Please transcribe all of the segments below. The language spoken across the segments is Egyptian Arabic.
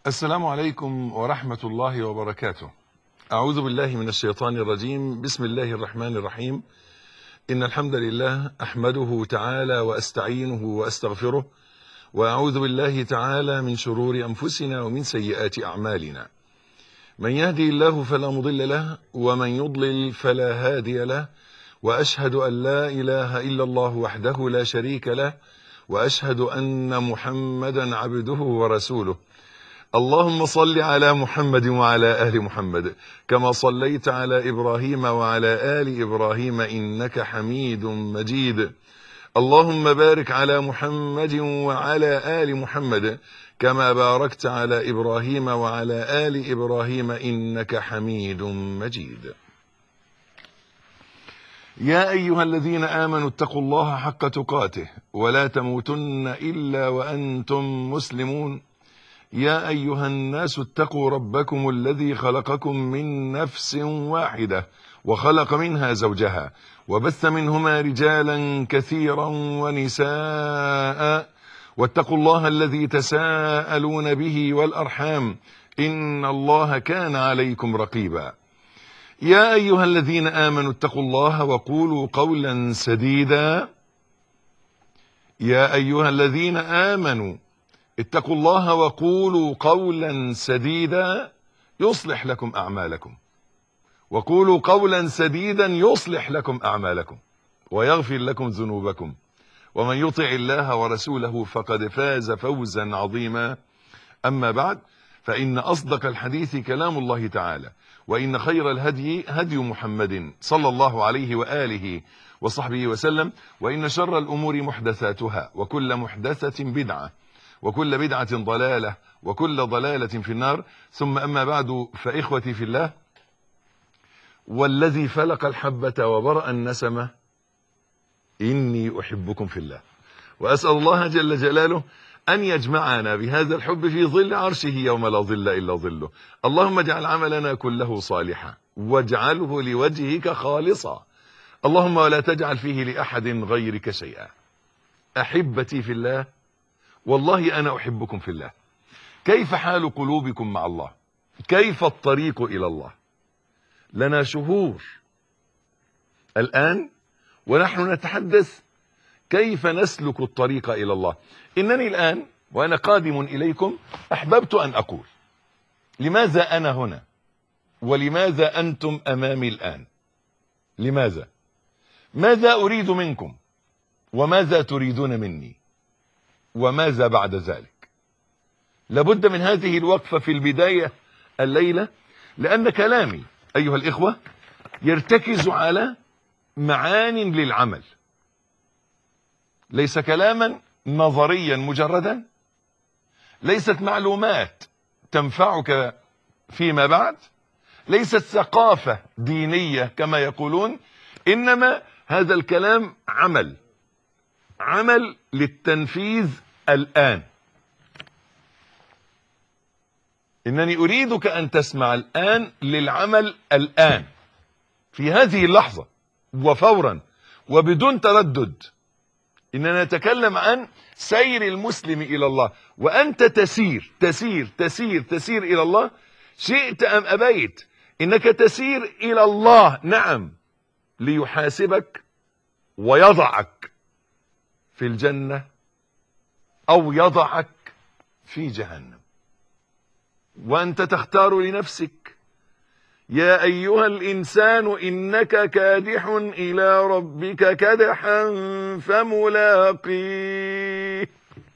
السلام عليكم ورحمة الله وبركاته أعوذ بالله من الشيطان الرجيم بسم الله الرحمن الرحيم إن الحمد لله أحمده تعالى وأستعينه وأستغفره وأعوذ بالله تعالى من شرور أنفسنا ومن سيئات أعمالنا من يهدي الله فلا مضل له ومن يضلل فلا هادي له وأشهد أن لا إله إلا الله وحده لا شريك له وأشهد أن محمدا عبده ورسوله اللهم صل على محمد وعلى آل محمد كما صليت على إبراهيم وعلى آل إبراهيم إنك حميد مجيد اللهم بارك على محمد وعلى آل محمد كما باركت على إبراهيم وعلى آل إبراهيم إنك حميد مجيد يا أيها الذين آمنوا اتقوا الله حق تقاته ولا تموتن إلا وأنتم مسلمون يا أيها الناس اتقوا ربكم الذي خلقكم من نفس واحدة وخلق منها زوجها وبث منهما رجالا كثيرا ونساء واتقوا الله الذي تساءلون به والأرحام إن الله كان عليكم رقيبا يا أيها الذين آمنوا اتقوا الله وقولوا قولا سديدا يا أيها الذين آمنوا اتقوا الله وقولوا قولا سديدا يصلح لكم أعمالكم وقولوا قولا سديدا يصلح لكم أعمالكم ويغفر لكم ذنوبكم ومن يطع الله ورسوله فقد فاز فوزا عظيما أما بعد فإن أصدق الحديث كلام الله تعالى وإن خير الهدي هدي محمد صلى الله عليه وآله وصحبه وسلم وإن شر الأمور محدثاتها وكل محدثة بدعة وكل بدعة ضلالة وكل ضلالة في النار ثم أما بعد فإخوتي في الله والذي فلق الحبة وبرأ النسمة إني أحبكم في الله وأسأل الله جل جلاله أن يجمعنا بهذا الحب في ظل عرشه يوم لا ظل إلا ظله اللهم اجعل عملنا كله صالحا واجعله لوجهك خالصا اللهم ولا تجعل فيه لأحد غيرك شيئا أحبتي في الله والله أنا أحبكم في الله كيف حال قلوبكم مع الله كيف الطريق إلى الله لنا شهور الآن ونحن نتحدث كيف نسلك الطريق إلى الله إنني الآن وأنا قادم إليكم أحببت أن أقول لماذا أنا هنا ولماذا أنتم أمامي الآن لماذا ماذا أريد منكم وماذا تريدون مني وماذا بعد ذلك لابد من هذه الوقفة في البداية الليلة لأن كلامي أيها الإخوة يرتكز على معان للعمل ليس كلاما نظريا مجردا ليست معلومات تنفعك فيما بعد ليست ثقافة دينية كما يقولون إنما هذا الكلام عمل عمل للتنفيذ الآن إنني أريدك أن تسمع الآن للعمل الآن في هذه اللحظة وفورا وبدون تردد إننا نتكلم عن سير المسلم إلى الله وأنت تسير تسير تسير تسير إلى الله شئت أم أبيت إنك تسير إلى الله نعم ليحاسبك ويضعك في الجنة أو يضعك في جهنم وأنت تختار لنفسك يا أيها الإنسان إنك كادح إلى ربك كدحا فملاقيه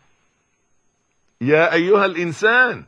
يا أيها الإنسان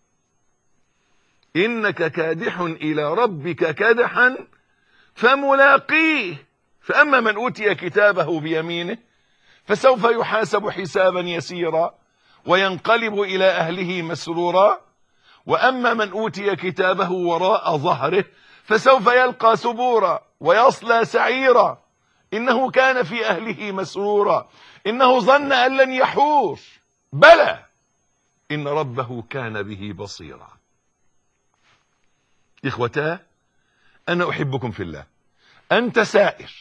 إنك كادح إلى ربك كدحا فملاقيه فأما من أوتي كتابه بيمينه فسوف يحاسب حسابا يسيرا وينقلب إلى أهله مسرورا وأما من أوتي كتابه وراء ظهره فسوف يلقى سبورا ويصلى سعيرا إنه كان في أهله مسرورا إنه ظن أن لن يحور بلى إن ربه كان به بصيرا إخوتا أنا أحبكم في الله أنت سائر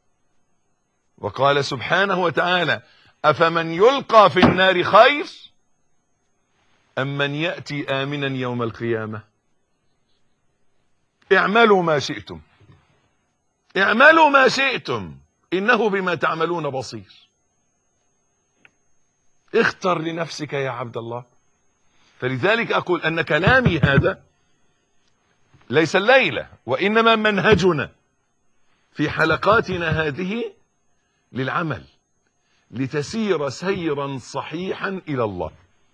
وقال سبحانه وتعالى أفمن يلقى في النار خير أم من يأتي آمنا يوم القيامة اعملوا ما شئتم اعملوا ما شئتم إنه بما تعملون بصير اختر لنفسك يا عبد الله فلذلك أقول أن كلامي هذا ليس الليلة وإنما منهجنا في حلقاتنا هذه للعمل لتسير سيرا صحيحا إلى الله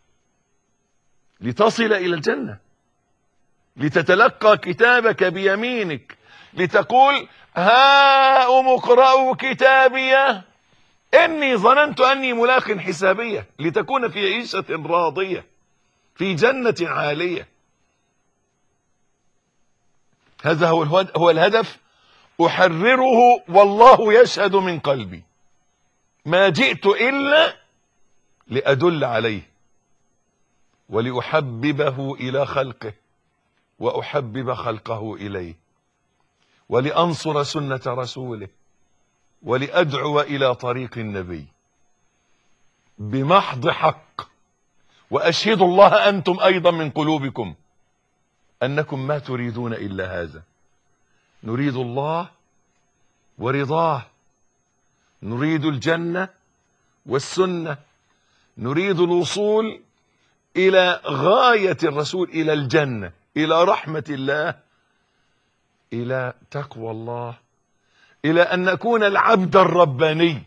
لتصل إلى الجنة لتتلقى كتابك بيمينك لتقول هاؤم اقرأوا كتابي إني ظننت أني ملاق حسابية لتكون في عيشة راضية في جنة عالية هذا هو هو الهدف أحرره والله يشهد من قلبي ما جئت إلا لأدل عليه ولأحببه إلى خلقه وأحبب خلقه إليه ولأنصر سنة رسوله ولأدعو إلى طريق النبي بمحض حق وأشهد الله أنتم أيضا من قلوبكم أنكم ما تريدون إلا هذا نريد الله ورضاه نريد الجنة والسنة نريد الوصول إلى غاية الرسول إلى الجنة إلى رحمة الله إلى تقوى الله إلى أن نكون العبد الرباني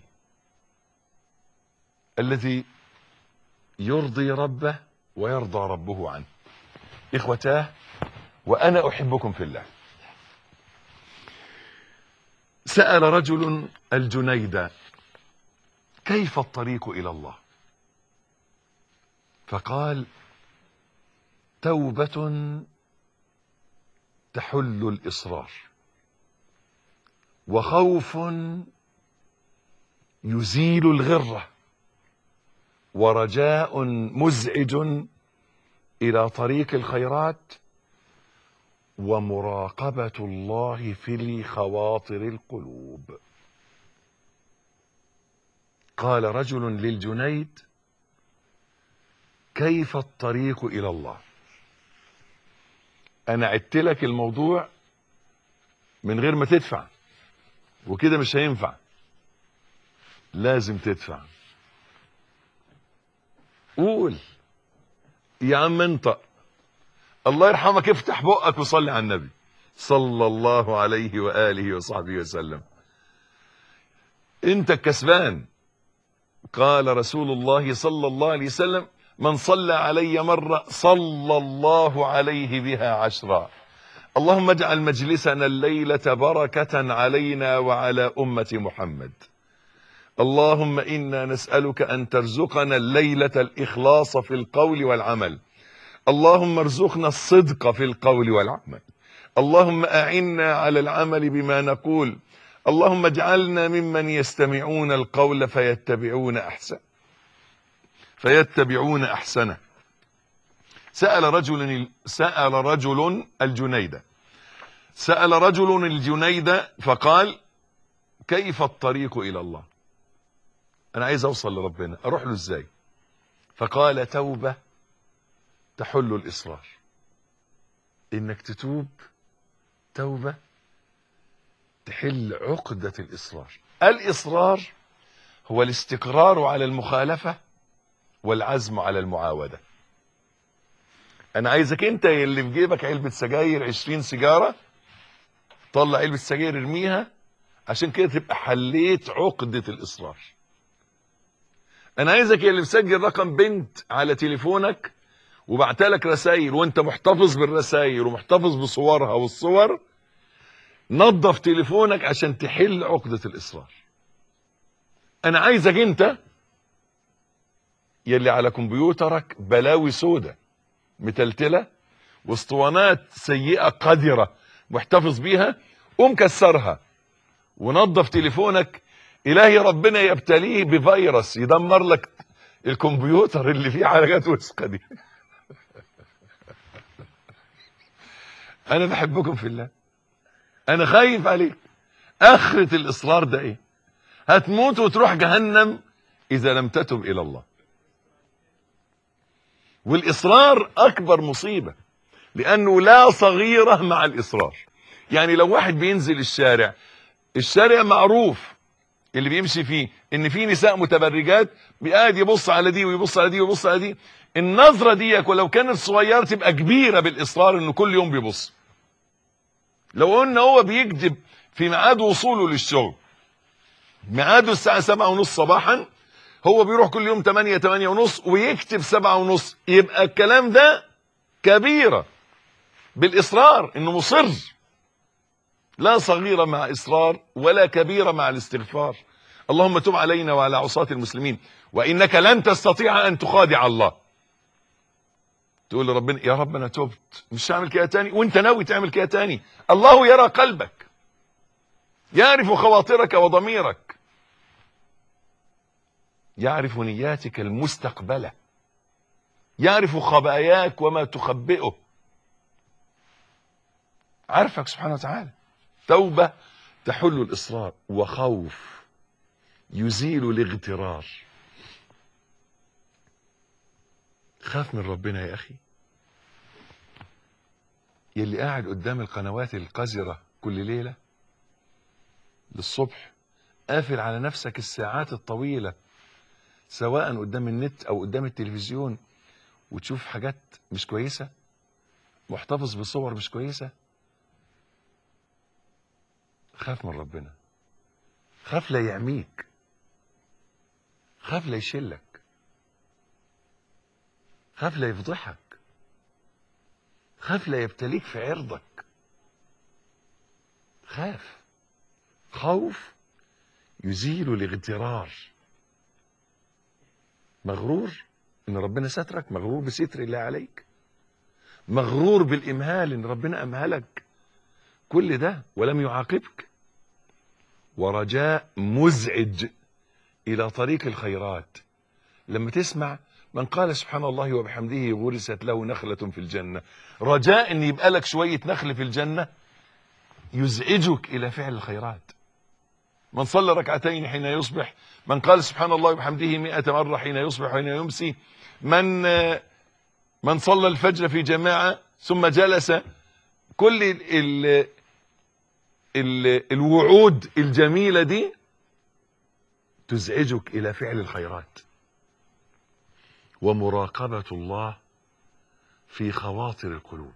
الذي يرضي ربه ويرضى ربه عنه إخوتاه وأنا أحبكم في الله سأل رجل الجنيد كيف الطريق إلى الله فقال توبة تحل الإصرار وخوف يزيل الغرة ورجاء مزعج إلى طريق الخيرات ومراقبة الله في خواطر القلوب قال رجل للجنيد كيف الطريق إلى الله أنا عدت لك الموضوع من غير ما تدفع وكده مش هينفع لازم تدفع قول يا عم انطق الله يرحمك افتح بقك وصلي على النبي صلى الله عليه وآله وصحبه وسلم انت الكسبان قال رسول الله صلى الله عليه وسلم من صلى علي مرة صلى الله عليه بها عشرا اللهم اجعل مجلسنا الليلة بركة علينا وعلى أمة محمد اللهم إنا نسألك أن ترزقنا الليلة الإخلاص في القول والعمل اللهم ارزقنا الصدق في القول والعمل اللهم أعنا على العمل بما نقول اللهم اجعلنا ممن يستمعون القول فيتبعون أحسن فيتبعون أحسنه سأل رجل سأل رجل الجنيدة سأل رجل الجنيدة فقال كيف الطريق إلى الله أنا عايز أوصل لربنا أروح له إزاي فقال توبة تحل الإصرار إنك تتوب توبة تحل عقدة الإصرار الإصرار هو الاستقرار على المخالفة والعزم على المعاودة أنا عايزك أنت اللي في جيبك علبة سجاير 20 سيجارة طلع علبة سجاير ارميها عشان كده تبقى حليت عقدة الإصرار أنا عايزك اللي مسجل رقم بنت على تليفونك وبعتلك رسائل وانت محتفظ بالرسائل ومحتفظ بصورها والصور نظف تليفونك عشان تحل عقدة الإصرار أنا عايزك أنت يلي على كمبيوترك بلاوي سودة متلتلة واسطوانات سيئة قذرة محتفظ بيها قوم كسرها ونظف تليفونك إلهي ربنا يبتليه بفيروس يدمر لك الكمبيوتر اللي فيه حاجات وسخة دي أنا بحبكم في الله أنا خايف عليك آخرة الإصرار ده إيه هتموت وتروح جهنم إذا لم تتب إلى الله والإصرار أكبر مصيبة لأنه لا صغيرة مع الإصرار يعني لو واحد بينزل الشارع الشارع معروف اللي بيمشي فيه ان في نساء متبرجات بيقعد يبص على دي ويبص على دي ويبص على دي النظرة دي ولو كانت صغيرة تبقى كبيرة بالإصرار انه كل يوم بيبص لو قلنا هو بيكذب في ميعاد وصوله للشغل ميعاده الساعة سبعة ونص صباحا هو بيروح كل يوم 8 8 ونص ويكتب سبعة ونص يبقى الكلام ده كبيرة بالإصرار انه مصر لا صغيرة مع إصرار ولا كبيرة مع الاستغفار اللهم تب علينا وعلى عصاة المسلمين وإنك لن تستطيع أن تخادع الله تقول لربنا يا رب أنا تبت مش هعمل كده تاني وانت ناوي تعمل كده تاني الله يرى قلبك يعرف خواطرك وضميرك يعرف نياتك المستقبلة يعرف خباياك وما تخبئه عارفك سبحانه وتعالى توبة تحل الإصرار وخوف يزيل الاغترار خاف من ربنا يا أخي يلي قاعد قدام القنوات القذرة كل ليلة للصبح قافل على نفسك الساعات الطويلة سواء قدام النت أو قدام التلفزيون وتشوف حاجات مش كويسة محتفظ بصور مش كويسة خاف من ربنا خاف لا يعميك خاف لا يشلك خاف لا يفضحك خاف لا يبتليك في عرضك خاف خوف يزيل الاغترار مغرور ان ربنا سترك مغرور بستر الله عليك مغرور بالامهال ان ربنا امهلك كل ده ولم يعاقبك ورجاء مزعج الى طريق الخيرات لما تسمع من قال سبحان الله وبحمده غرست له نخلة في الجنة رجاء ان يبقى لك شوية نخل في الجنة يزعجك الى فعل الخيرات من صلى ركعتين حين يصبح من قال سبحان الله وبحمده مئة مرة حين يصبح وحين يمسي من من صلى الفجر في جماعة ثم جلس كل ال ال ال الوعود الجميلة دي تزعجك إلى فعل الخيرات ومراقبة الله في خواطر القلوب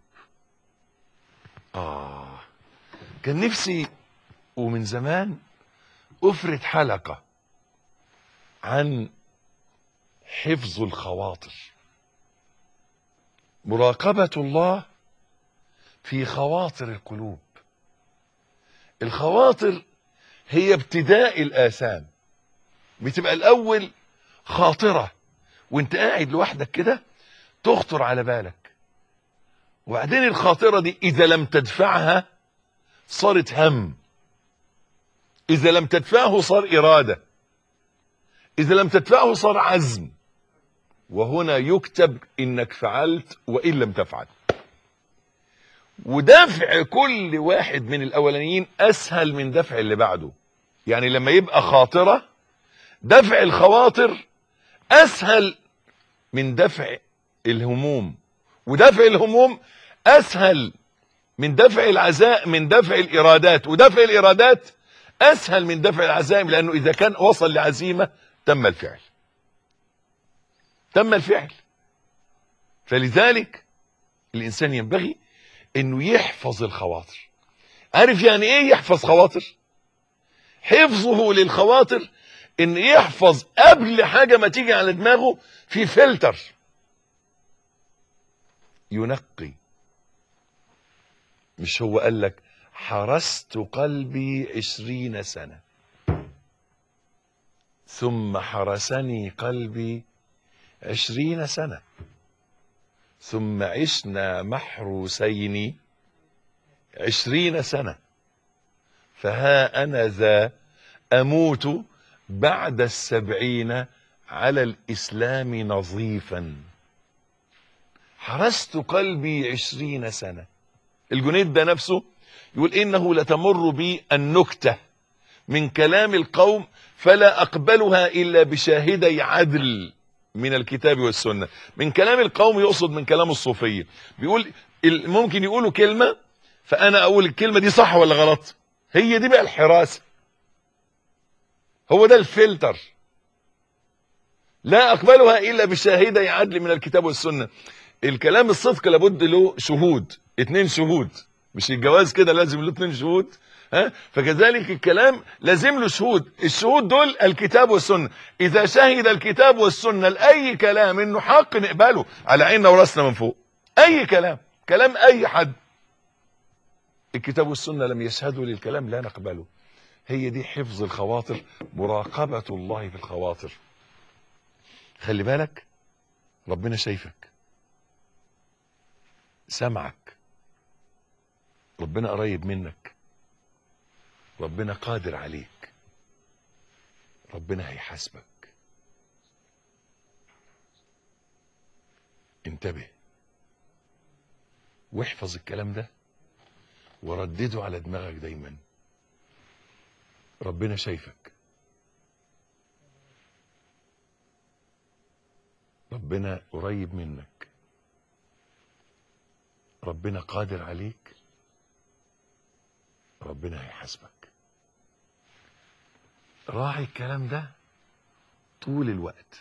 آه كان نفسي ومن زمان أفرد حلقة عن حفظ الخواطر مراقبة الله في خواطر القلوب الخواطر هي ابتداء الآثام بتبقى الأول خاطرة وانت قاعد لوحدك كده تخطر على بالك وبعدين الخاطرة دي إذا لم تدفعها صارت هم إذا لم تدفعه صار إرادة إذا لم تدفعه صار عزم وهنا يكتب إنك فعلت وإن لم تفعل ودفع كل واحد من الأولانيين أسهل من دفع اللي بعده يعني لما يبقى خاطرة دفع الخواطر أسهل من دفع الهموم ودفع الهموم أسهل من دفع العزاء من دفع الإرادات ودفع الإرادات أسهل من دفع العزائم لأنه إذا كان وصل لعزيمة تم الفعل تم الفعل فلذلك الإنسان ينبغي أنه يحفظ الخواطر عارف يعني إيه يحفظ خواطر حفظه للخواطر ان يحفظ قبل حاجة ما تيجي على دماغه في فلتر ينقي مش هو قال لك حرست قلبي عشرين سنة ثم حرسني قلبي عشرين سنة ثم عشنا محروسين عشرين سنة فها أنا ذا أموت بعد السبعين على الإسلام نظيفا حرست قلبي عشرين سنة الجنيد ده نفسه يقول إنه لتمر بي النكتة من كلام القوم فلا أقبلها إلا بشاهدي عدل من الكتاب والسنة من كلام القوم يقصد من كلام الصوفية بيقول ال- ممكن يقولوا كلمة فأنا أقول الكلمة دي صح ولا غلط هي دي بقى الحراسة هو ده الفلتر لا أقبلها إلا بشاهدي عدل من الكتاب والسنة الكلام الصدق لابد له شهود اتنين شهود مش الجواز كده لازم له اتنين شهود ها فكذلك الكلام لازم له شهود الشهود دول الكتاب والسنة إذا شهد الكتاب والسنة لأي كلام إنه حق نقبله على عيننا وراسنا من فوق أي كلام كلام أي حد الكتاب والسنة لم يشهدوا للكلام لا نقبله هي دي حفظ الخواطر مراقبة الله في الخواطر خلي بالك ربنا شايفك سمعك ربنا قريب منك ربنا قادر عليك ربنا هيحاسبك انتبه واحفظ الكلام ده وردده على دماغك دايما ربنا شايفك ربنا قريب منك ربنا قادر عليك ربنا هيحاسبك راعي الكلام ده طول الوقت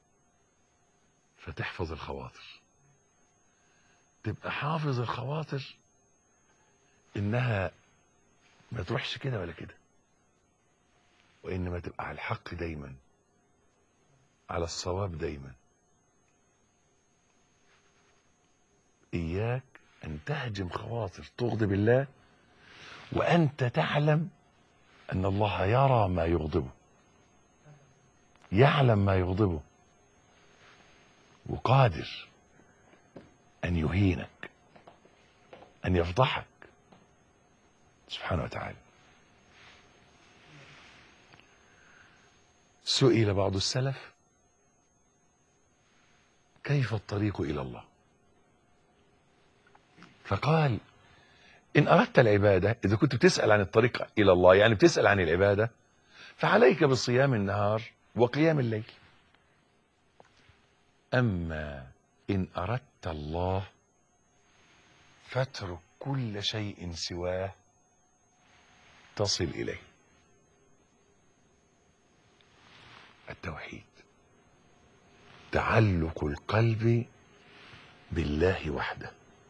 فتحفظ الخواطر تبقى حافظ الخواطر انها ما تروحش كده ولا كده وانما تبقى على الحق دايما على الصواب دايما اياك ان تهجم خواطر تغضب الله وانت تعلم ان الله يرى ما يغضبه يعلم ما يغضبه وقادر ان يهينك ان يفضحك سبحانه وتعالى سئل بعض السلف كيف الطريق الى الله فقال ان اردت العباده اذا كنت بتسال عن الطريق الى الله يعني بتسال عن العباده فعليك بصيام النهار وقيام الليل اما ان اردت الله فاترك كل شيء سواه تصل اليه التوحيد تعلق القلب بالله وحده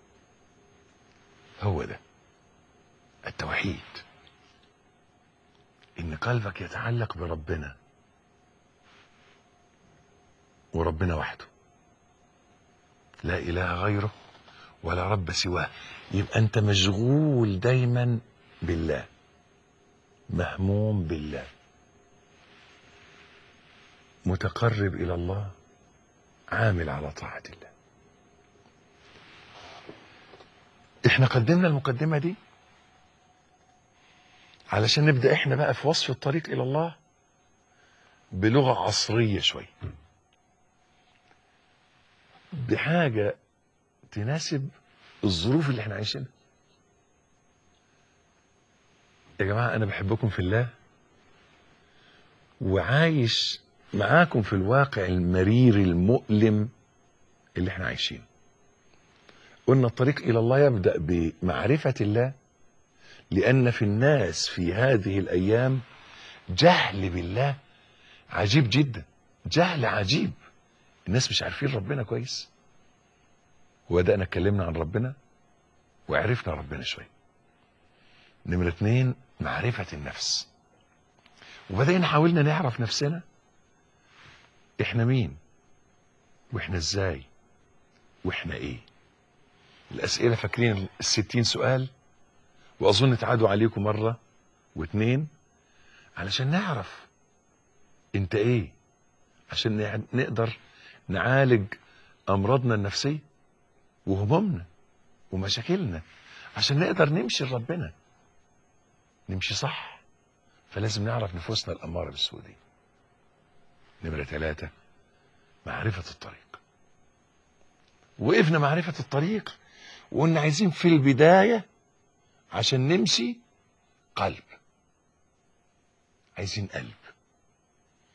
هو ده التوحيد ان قلبك يتعلق بربنا وربنا وحده لا اله غيره ولا رب سواه يبقى انت مشغول دايما بالله مهموم بالله متقرب الى الله عامل على طاعه الله احنا قدمنا المقدمه دي علشان نبدا احنا بقى في وصف الطريق الى الله بلغه عصريه شويه بحاجه تناسب الظروف اللي احنا عايشينها يا جماعه انا بحبكم في الله وعايش معاكم في الواقع المرير المؤلم اللي احنا عايشينه قلنا الطريق الى الله يبدا بمعرفه الله لان في الناس في هذه الايام جهل بالله عجيب جدا جهل عجيب الناس مش عارفين ربنا كويس وبدانا اتكلمنا عن ربنا وعرفنا ربنا شويه نمرة اتنين معرفة النفس وبدأنا حاولنا نعرف نفسنا احنا مين واحنا ازاي واحنا ايه الاسئلة فاكرين الستين سؤال واظن تعادوا عليكم مرة واتنين علشان نعرف انت ايه عشان نع- نقدر نعالج امراضنا النفسية وهمومنا ومشاكلنا عشان نقدر نمشي لربنا نمشي صح فلازم نعرف نفوسنا الأمارة بالسوء دي نمرة ثلاثة معرفة الطريق وقفنا معرفة الطريق وقلنا عايزين في البداية عشان نمشي قلب عايزين قلب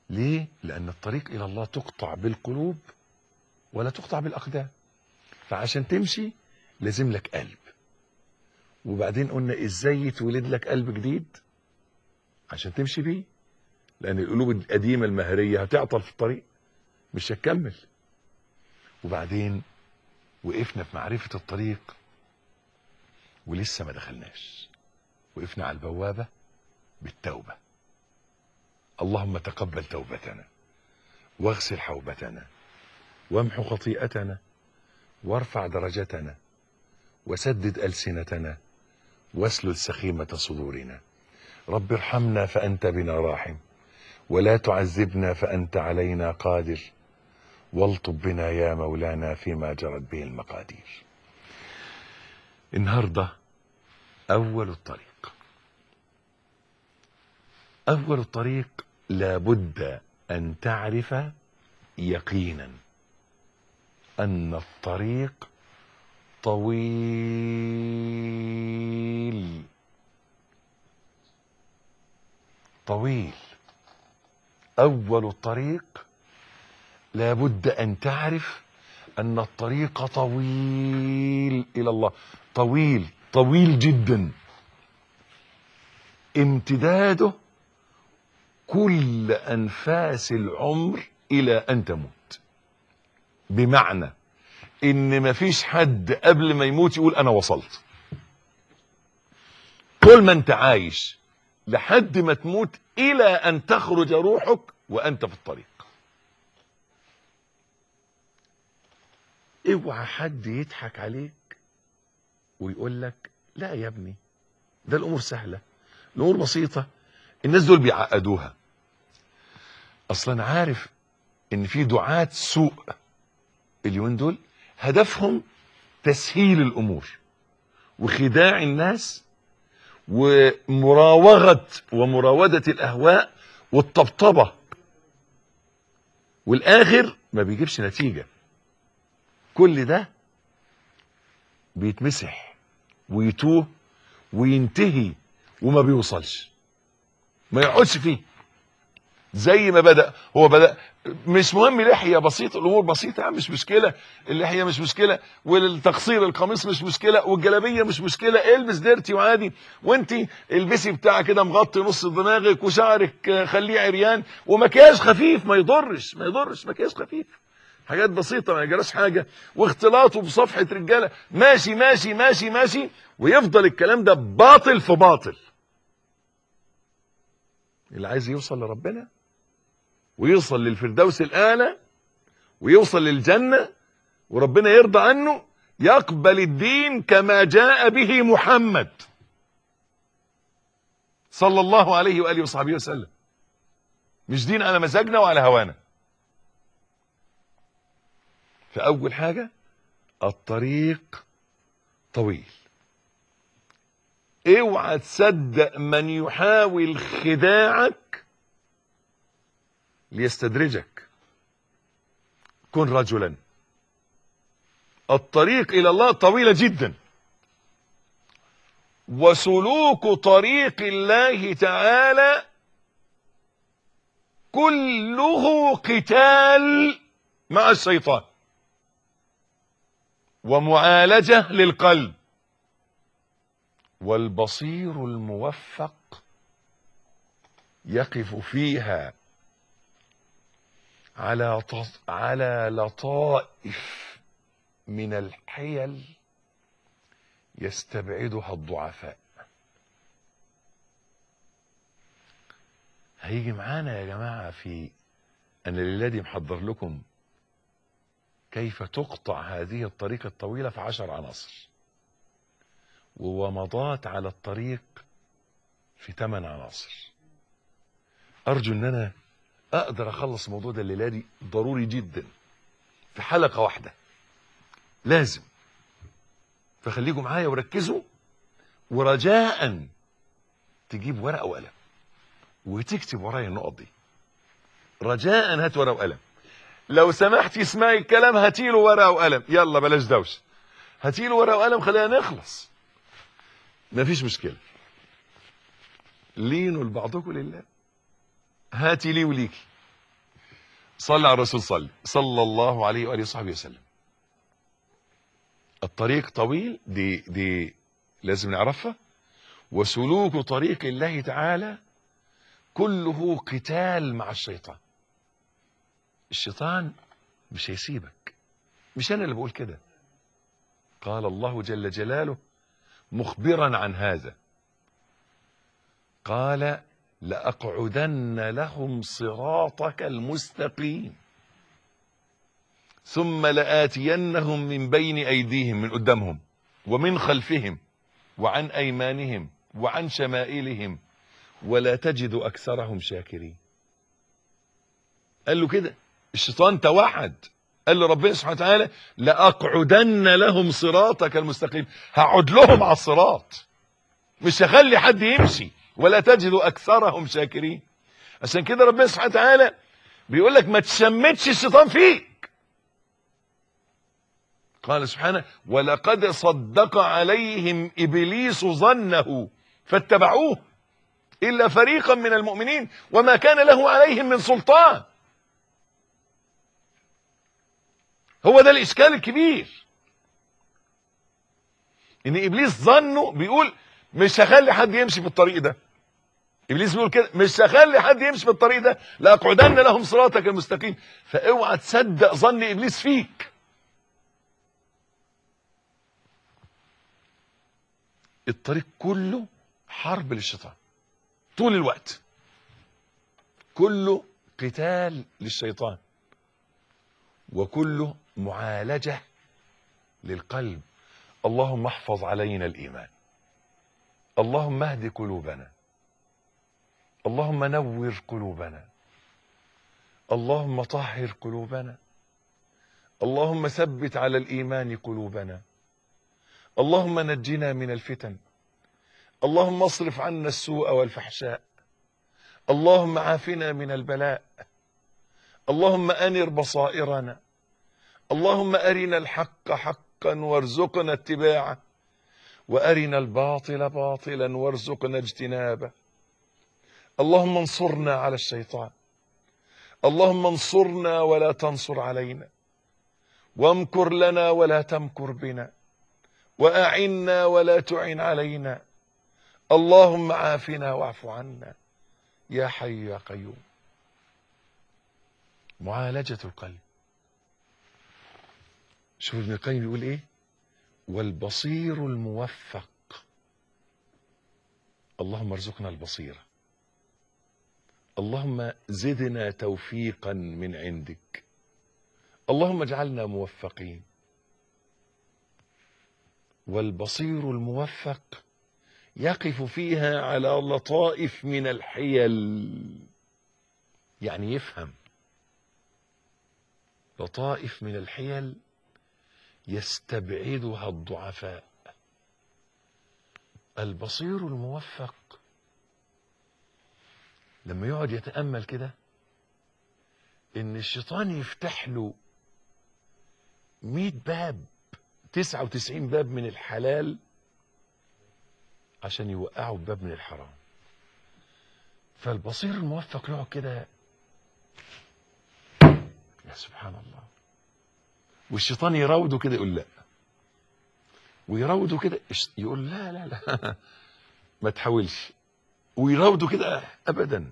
ليه لان الطريق الى الله تقطع بالقلوب ولا تقطع بالاقدام فعشان تمشي لازم لك قلب وبعدين قلنا ازاي يتولد لك قلب جديد عشان تمشي بيه لان القلوب القديمه المهريه هتعطل في الطريق مش هتكمل وبعدين وقفنا في معرفه الطريق ولسه ما دخلناش وقفنا على البوابه بالتوبه اللهم تقبل توبتنا واغسل حوبتنا وامحو خطيئتنا وارفع درجتنا وسدد ألسنتنا واسلل سخيمة صدورنا رب ارحمنا فأنت بنا راحم ولا تعذبنا فأنت علينا قادر والطب بنا يا مولانا فيما جرت به المقادير النهاردة أول الطريق أول الطريق لابد أن تعرف يقينا أن الطريق طويل طويل أول الطريق لابد أن تعرف أن الطريق طويل إلى الله طويل طويل جدا امتداده كل أنفاس العمر إلى أن تموت بمعنى ان مفيش حد قبل ما يموت يقول انا وصلت طول ما انت عايش لحد ما تموت الى ان تخرج روحك وانت في الطريق اوعى حد يضحك عليك ويقول لك لا يا ابني ده الامور سهله الامور بسيطه الناس دول بيعقدوها اصلا عارف ان في دعاة سوء اليومين دول هدفهم تسهيل الامور وخداع الناس ومراوغه ومراوده الاهواء والطبطبه والاخر ما بيجيبش نتيجه كل ده بيتمسح ويتوه وينتهي وما بيوصلش ما يقعدش فيه زي ما بدا هو بدا مش مهم لحيه بسيطه الامور بسيطه مش مشكله اللحيه مش مشكله والتقصير القميص مش مشكله والجلابيه مش مشكله البس ديرتي وعادي وانت البسي بتاع كده مغطي نص دماغك وشعرك خليه عريان ومكياج خفيف ما يضرش ما يضرش مكياج خفيف حاجات بسيطه ما يجراش حاجه واختلاطه بصفحه رجاله ماشي ماشي ماشي ماشي ويفضل الكلام ده باطل في باطل اللي عايز يوصل لربنا ويوصل للفردوس الأعلى ويوصل للجنة وربنا يرضى عنه يقبل الدين كما جاء به محمد صلى الله عليه وآله وصحبه وسلم مش دين على مزاجنا وعلى هوانا فأول حاجة الطريق طويل اوعى تصدق من يحاول خداعك ليستدرجك كن رجلا الطريق الى الله طويله جدا وسلوك طريق الله تعالى كله قتال مع الشيطان ومعالجه للقلب والبصير الموفق يقف فيها على على لطائف من الحيل يستبعدها الضعفاء هيجي معانا يا جماعة في أنا الليلة دي محضر لكم كيف تقطع هذه الطريقة الطويلة في عشر عناصر وومضات على الطريق في ثمان عناصر أرجو أن أنا اقدر اخلص الموضوع ده الليله دي ضروري جدا في حلقه واحده لازم فخليكم معايا وركزوا ورجاء تجيب ورقه وقلم وتكتب ورايا النقط دي رجاء هات ورقه وقلم لو سمحتي اسمعي الكلام هاتي له ورقه وقلم يلا بلاش دوشه هاتي له ورقه وقلم خلينا نخلص مفيش مشكله لينوا لبعضكم لله هاتي لي وليكي صلى على الرسول صلى صلى الله عليه وآله وصحبه وسلم الطريق طويل دي دي لازم نعرفها وسلوك طريق الله تعالى كله قتال مع الشيطان الشيطان مش هيسيبك مش انا اللي بقول كده قال الله جل جلاله مخبرا عن هذا قال لأقعدن لهم صراطك المستقيم ثم لآتينهم من بين أيديهم من قدامهم ومن خلفهم وعن أيمانهم وعن شمائلهم ولا تجد أكثرهم شاكرين قال له كده الشيطان توعد قال له ربنا سبحانه وتعالى لأقعدن لهم صراطك المستقيم هقعد لهم على الصراط مش هخلي حد يمشي ولا تجد أكثرهم شاكرين عشان كده ربنا سبحانه وتعالى بيقول لك ما تشمتش الشيطان فيك قال سبحانه ولقد صدق عليهم إبليس ظنه فاتبعوه إلا فريقا من المؤمنين وما كان له عليهم من سلطان هو ده الإشكال الكبير إن إبليس ظنه بيقول مش هخلي حد يمشي في الطريق ده ابليس بيقول كده مش هخلي حد يمشي في الطريق ده لاقعدن لهم صراطك المستقيم فاوعى تصدق ظن ابليس فيك الطريق كله حرب للشيطان طول الوقت كله قتال للشيطان وكله معالجة للقلب اللهم احفظ علينا الإيمان اللهم اهد قلوبنا اللهم نور قلوبنا اللهم طهر قلوبنا اللهم ثبت على الإيمان قلوبنا اللهم نجنا من الفتن اللهم اصرف عنا السوء والفحشاء اللهم عافنا من البلاء اللهم أنر بصائرنا اللهم أرنا الحق حقا وارزقنا اتباعه وأرنا الباطل باطلا وارزقنا اجتنابه اللهم انصرنا على الشيطان اللهم انصرنا ولا تنصر علينا وامكر لنا ولا تمكر بنا وأعنا ولا تعن علينا اللهم عافنا واعف عنا يا حي يا قيوم معالجة القلب شوف ابن القيم يقول ايه والبصير الموفق اللهم ارزقنا البصيرة اللهم زدنا توفيقا من عندك اللهم اجعلنا موفقين والبصير الموفق يقف فيها على لطائف من الحيل يعني يفهم لطائف من الحيل يستبعدها الضعفاء البصير الموفق لما يقعد يتأمل كده ان الشيطان يفتح له مئة باب تسعة وتسعين باب من الحلال عشان يوقعوا باب من الحرام فالبصير الموفق يقعد كده يا سبحان الله والشيطان يراوده كده يقول لا ويراوده كده يقول لا لا لا ما تحاولش ويراوده كده ابدا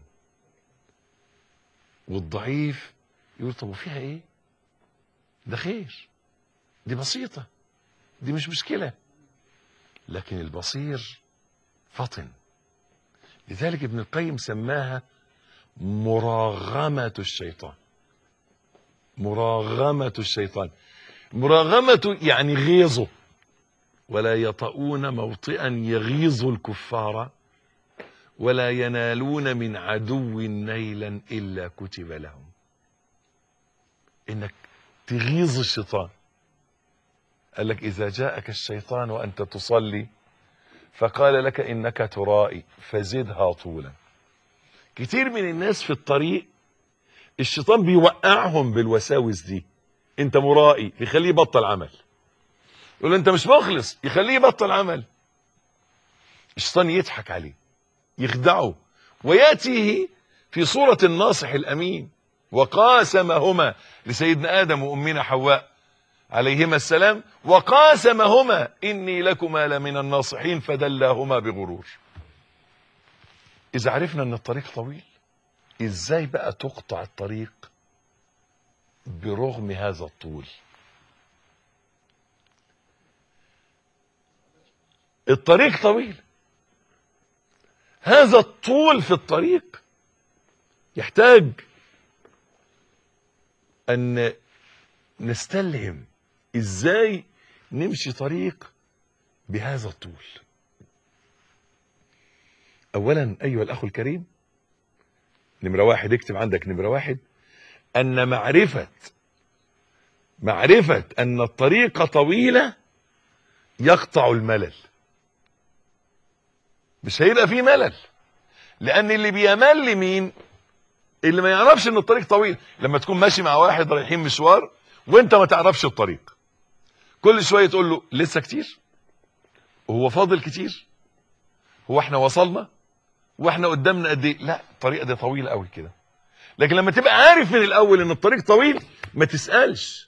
والضعيف يقول طب وفيها ايه ده خير دي بسيطة دي مش مشكلة لكن البصير فطن لذلك ابن القيم سماها مراغمة الشيطان مراغمة الشيطان مراغمة يعني غيظه ولا يطؤون موطئا يغيظ الكفار ولا ينالون من عدو نيلا إلا كتب لهم إنك تغيظ الشيطان قال لك إذا جاءك الشيطان وأنت تصلي فقال لك إنك ترائي فزدها طولا كتير من الناس في الطريق الشيطان بيوقعهم بالوساوس دي انت مرائي يخليه يبطل عمل يقول له انت مش مخلص يخليه يبطل عمل الشيطان يضحك عليه يخدعه وياتيه في صورة الناصح الامين وقاسمهما لسيدنا آدم وأمنا حواء عليهما السلام وقاسمهما إني لكما لمن الناصحين فدلاهما بغرور إذا عرفنا أن الطريق طويل إزاي بقى تقطع الطريق برغم هذا الطول الطريق طويل هذا الطول في الطريق يحتاج أن نستلهم إزاي نمشي طريق بهذا الطول أولا أيها الأخ الكريم نمرة واحد اكتب عندك نمرة واحد أن معرفة معرفة أن الطريق طويلة يقطع الملل مش هيبقى فيه ملل لأن اللي بيمل مين اللي ما يعرفش ان الطريق طويل لما تكون ماشي مع واحد رايحين مشوار وانت ما تعرفش الطريق كل شويه تقول له لسه كتير وهو فاضل كتير هو احنا وصلنا واحنا قدامنا قد ايه لا الطريق ده طويل قوي كده لكن لما تبقى عارف من الاول ان الطريق طويل ما تسالش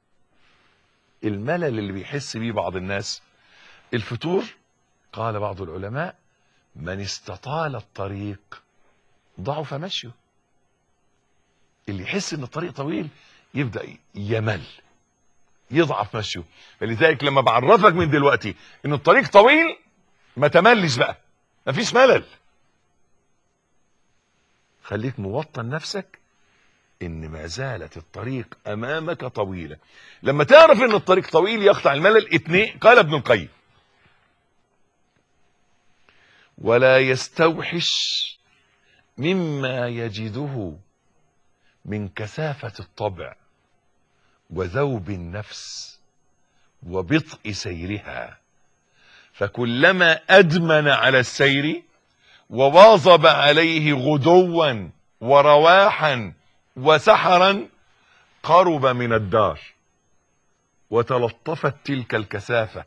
الملل اللي بيحس بيه بعض الناس الفتور قال بعض العلماء من استطال الطريق ضعف مشيه اللي يحس ان الطريق طويل يبدا يمل يضعف مشيه فلذلك لما بعرفك من دلوقتي ان الطريق طويل ما تملش بقى مفيش ملل خليك موطن نفسك ان ما زالت الطريق امامك طويله لما تعرف ان الطريق طويل يقطع الملل اتنين قال ابن القيم ولا يستوحش مما يجده من كثافة الطبع وذوب النفس وبطء سيرها فكلما أدمن على السير وواظب عليه غدوا ورواحا وسحرا قرب من الدار وتلطفت تلك الكثافة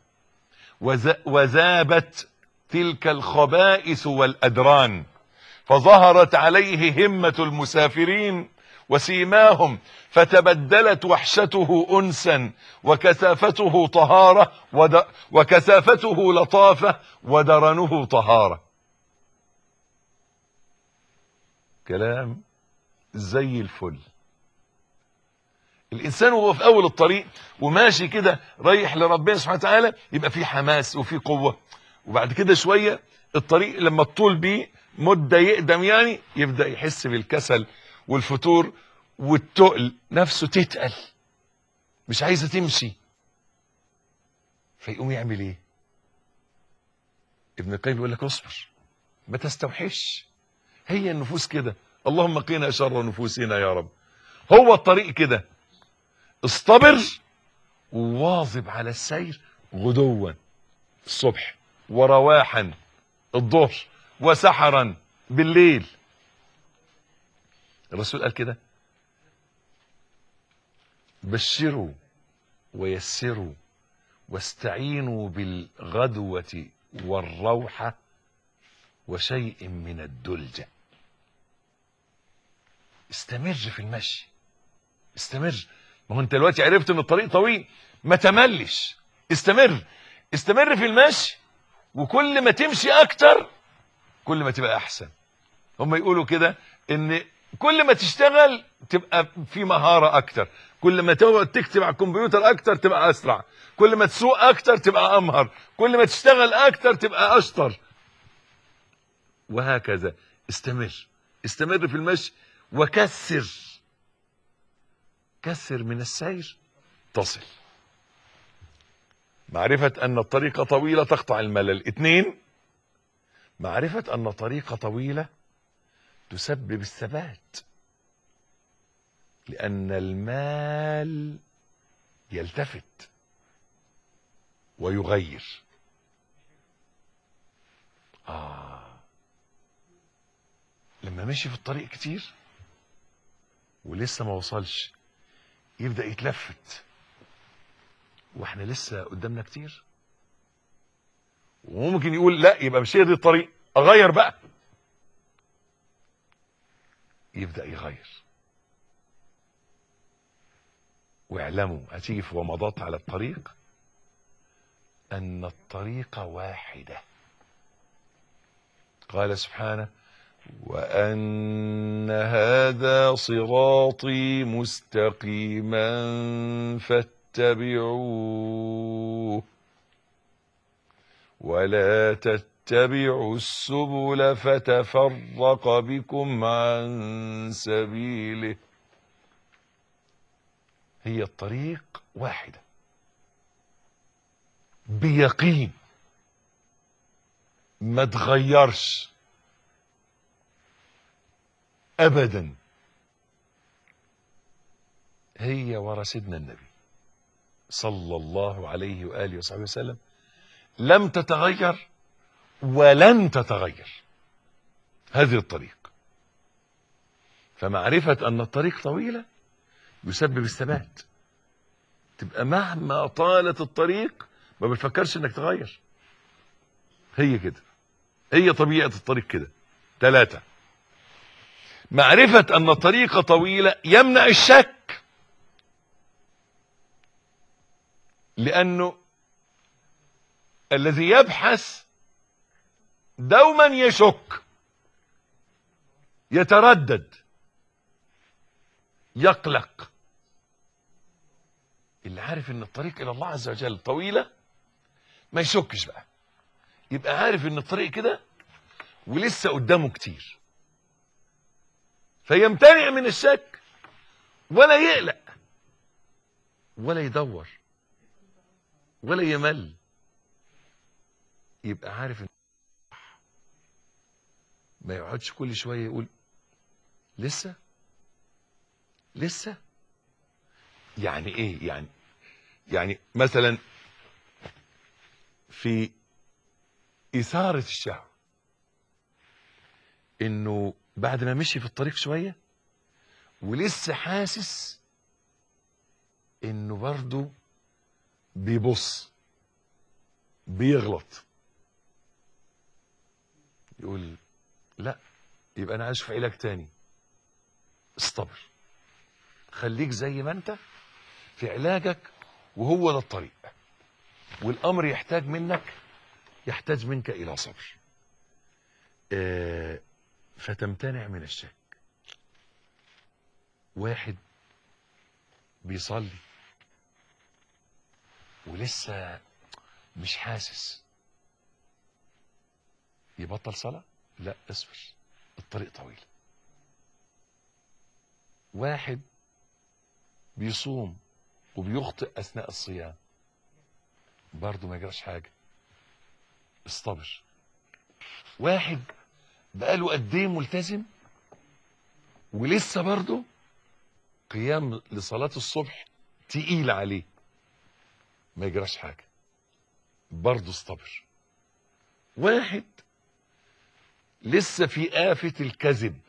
وذابت تلك الخبائث والأدران فظهرت عليه همة المسافرين وسيماهم فتبدلت وحشته أنسا وكثافته طهارة ود... وكثافته لطافة ودرنه طهارة كلام زي الفل الإنسان وهو في أول الطريق وماشي كده رايح لربنا سبحانه وتعالى يبقى في حماس وفي قوة وبعد كده شوية الطريق لما تطول بيه مدة يقدم يعني يبدأ يحس بالكسل والفتور والتقل نفسه تتقل مش عايزة تمشي فيقوم يعمل ايه ابن القيم يقول لك اصبر ما تستوحش هي النفوس كده اللهم قنا شر نفوسنا يا رب هو الطريق كده اصطبر وواظب على السير غدوا الصبح ورواحا الظهر وسحرا بالليل الرسول قال كده بشروا ويسروا واستعينوا بالغدوة والروحة وشيء من الدلجة استمر في المشي استمر ما هو انت دلوقتي عرفت ان الطريق طويل ما تملش استمر استمر في المشي وكل ما تمشي اكتر كل ما تبقى احسن هم يقولوا كده ان كل ما تشتغل تبقى في مهارة اكتر كل ما تقعد تكتب على الكمبيوتر اكتر تبقى اسرع كل ما تسوق اكتر تبقى امهر كل ما تشتغل اكتر تبقى اشطر وهكذا استمر استمر في المشي وكسر كسر من السير تصل معرفة أن الطريق طويلة تقطع الملل اثنين معرفة أن طريقة طويلة تسبب الثبات لأن المال يلتفت ويغير آه لما مشي في الطريق كتير ولسه ما وصلش يبدأ يتلفت واحنا لسه قدامنا كتير وممكن يقول لا يبقى مش هي دي الطريق اغير بقى يبدأ يغير واعلموا هتيجي في ومضات على الطريق أن الطريق واحدة قال سبحانه وأن هذا صراطي مستقيما فاتبعوه ولا تتبعوا السبل فتفرق بكم عن سبيله هي الطريق واحدة بيقين ما تغيرش ابدا هي ورا سيدنا النبي صلى الله عليه واله وصحبه وسلم لم تتغير ولن تتغير هذه الطريق فمعرفة أن الطريق طويلة يسبب الثبات تبقى مهما طالت الطريق ما بتفكرش انك تغير هي كده هي طبيعة الطريق كده ثلاثة معرفة أن الطريق طويلة يمنع الشك لأنه الذي يبحث دوما يشك يتردد يقلق اللي عارف ان الطريق الى الله عز وجل طويله ما يشكش بقى يبقى عارف ان الطريق كده ولسه قدامه كتير فيمتنع من الشك ولا يقلق ولا يدور ولا يمل يبقى عارف ان ما يقعدش كل شويه يقول لسه لسه يعني ايه يعني يعني مثلا في إثارة الشهوة إنه بعد ما مشي في الطريق شوية ولسه حاسس إنه برضه بيبص بيغلط يقول لا يبقى أنا عايش في علاج تاني استبر خليك زي ما أنت في علاجك وهو ده الطريق والأمر يحتاج منك يحتاج منك إلى صبر آه فتمتنع من الشك واحد بيصلي ولسه مش حاسس يبطل صلاة لا اصبر الطريق طويل واحد بيصوم وبيخطئ أثناء الصيام برضه ما يجراش حاجة استبر واحد بقاله قد ايه ملتزم ولسه برضه قيام لصلاة الصبح تقيل عليه ما يجراش حاجة برضه استبر واحد لسه في آفة الكذب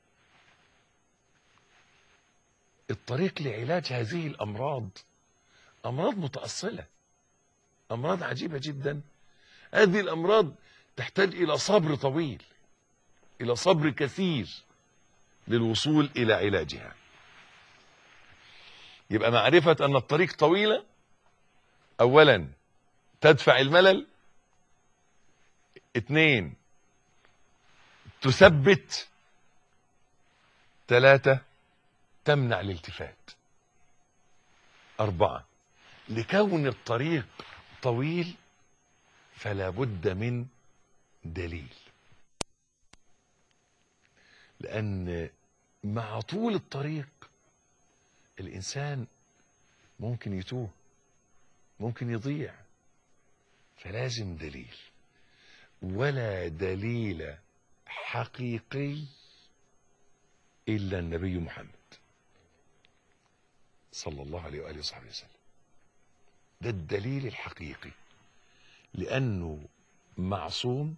الطريق لعلاج هذه الأمراض أمراض متأصلة أمراض عجيبة جدا هذه الأمراض تحتاج إلى صبر طويل إلى صبر كثير للوصول إلى علاجها يبقى معرفة أن الطريق طويلة أولا تدفع الملل اثنين تثبت ثلاثة تمنع الالتفات أربعة لكون الطريق طويل فلا بد من دليل لأن مع طول الطريق الإنسان ممكن يتوه ممكن يضيع فلازم دليل ولا دليل حقيقي إلا النبي محمد صلى الله عليه وآله وصحبه وسلم ده الدليل الحقيقي لأنه معصوم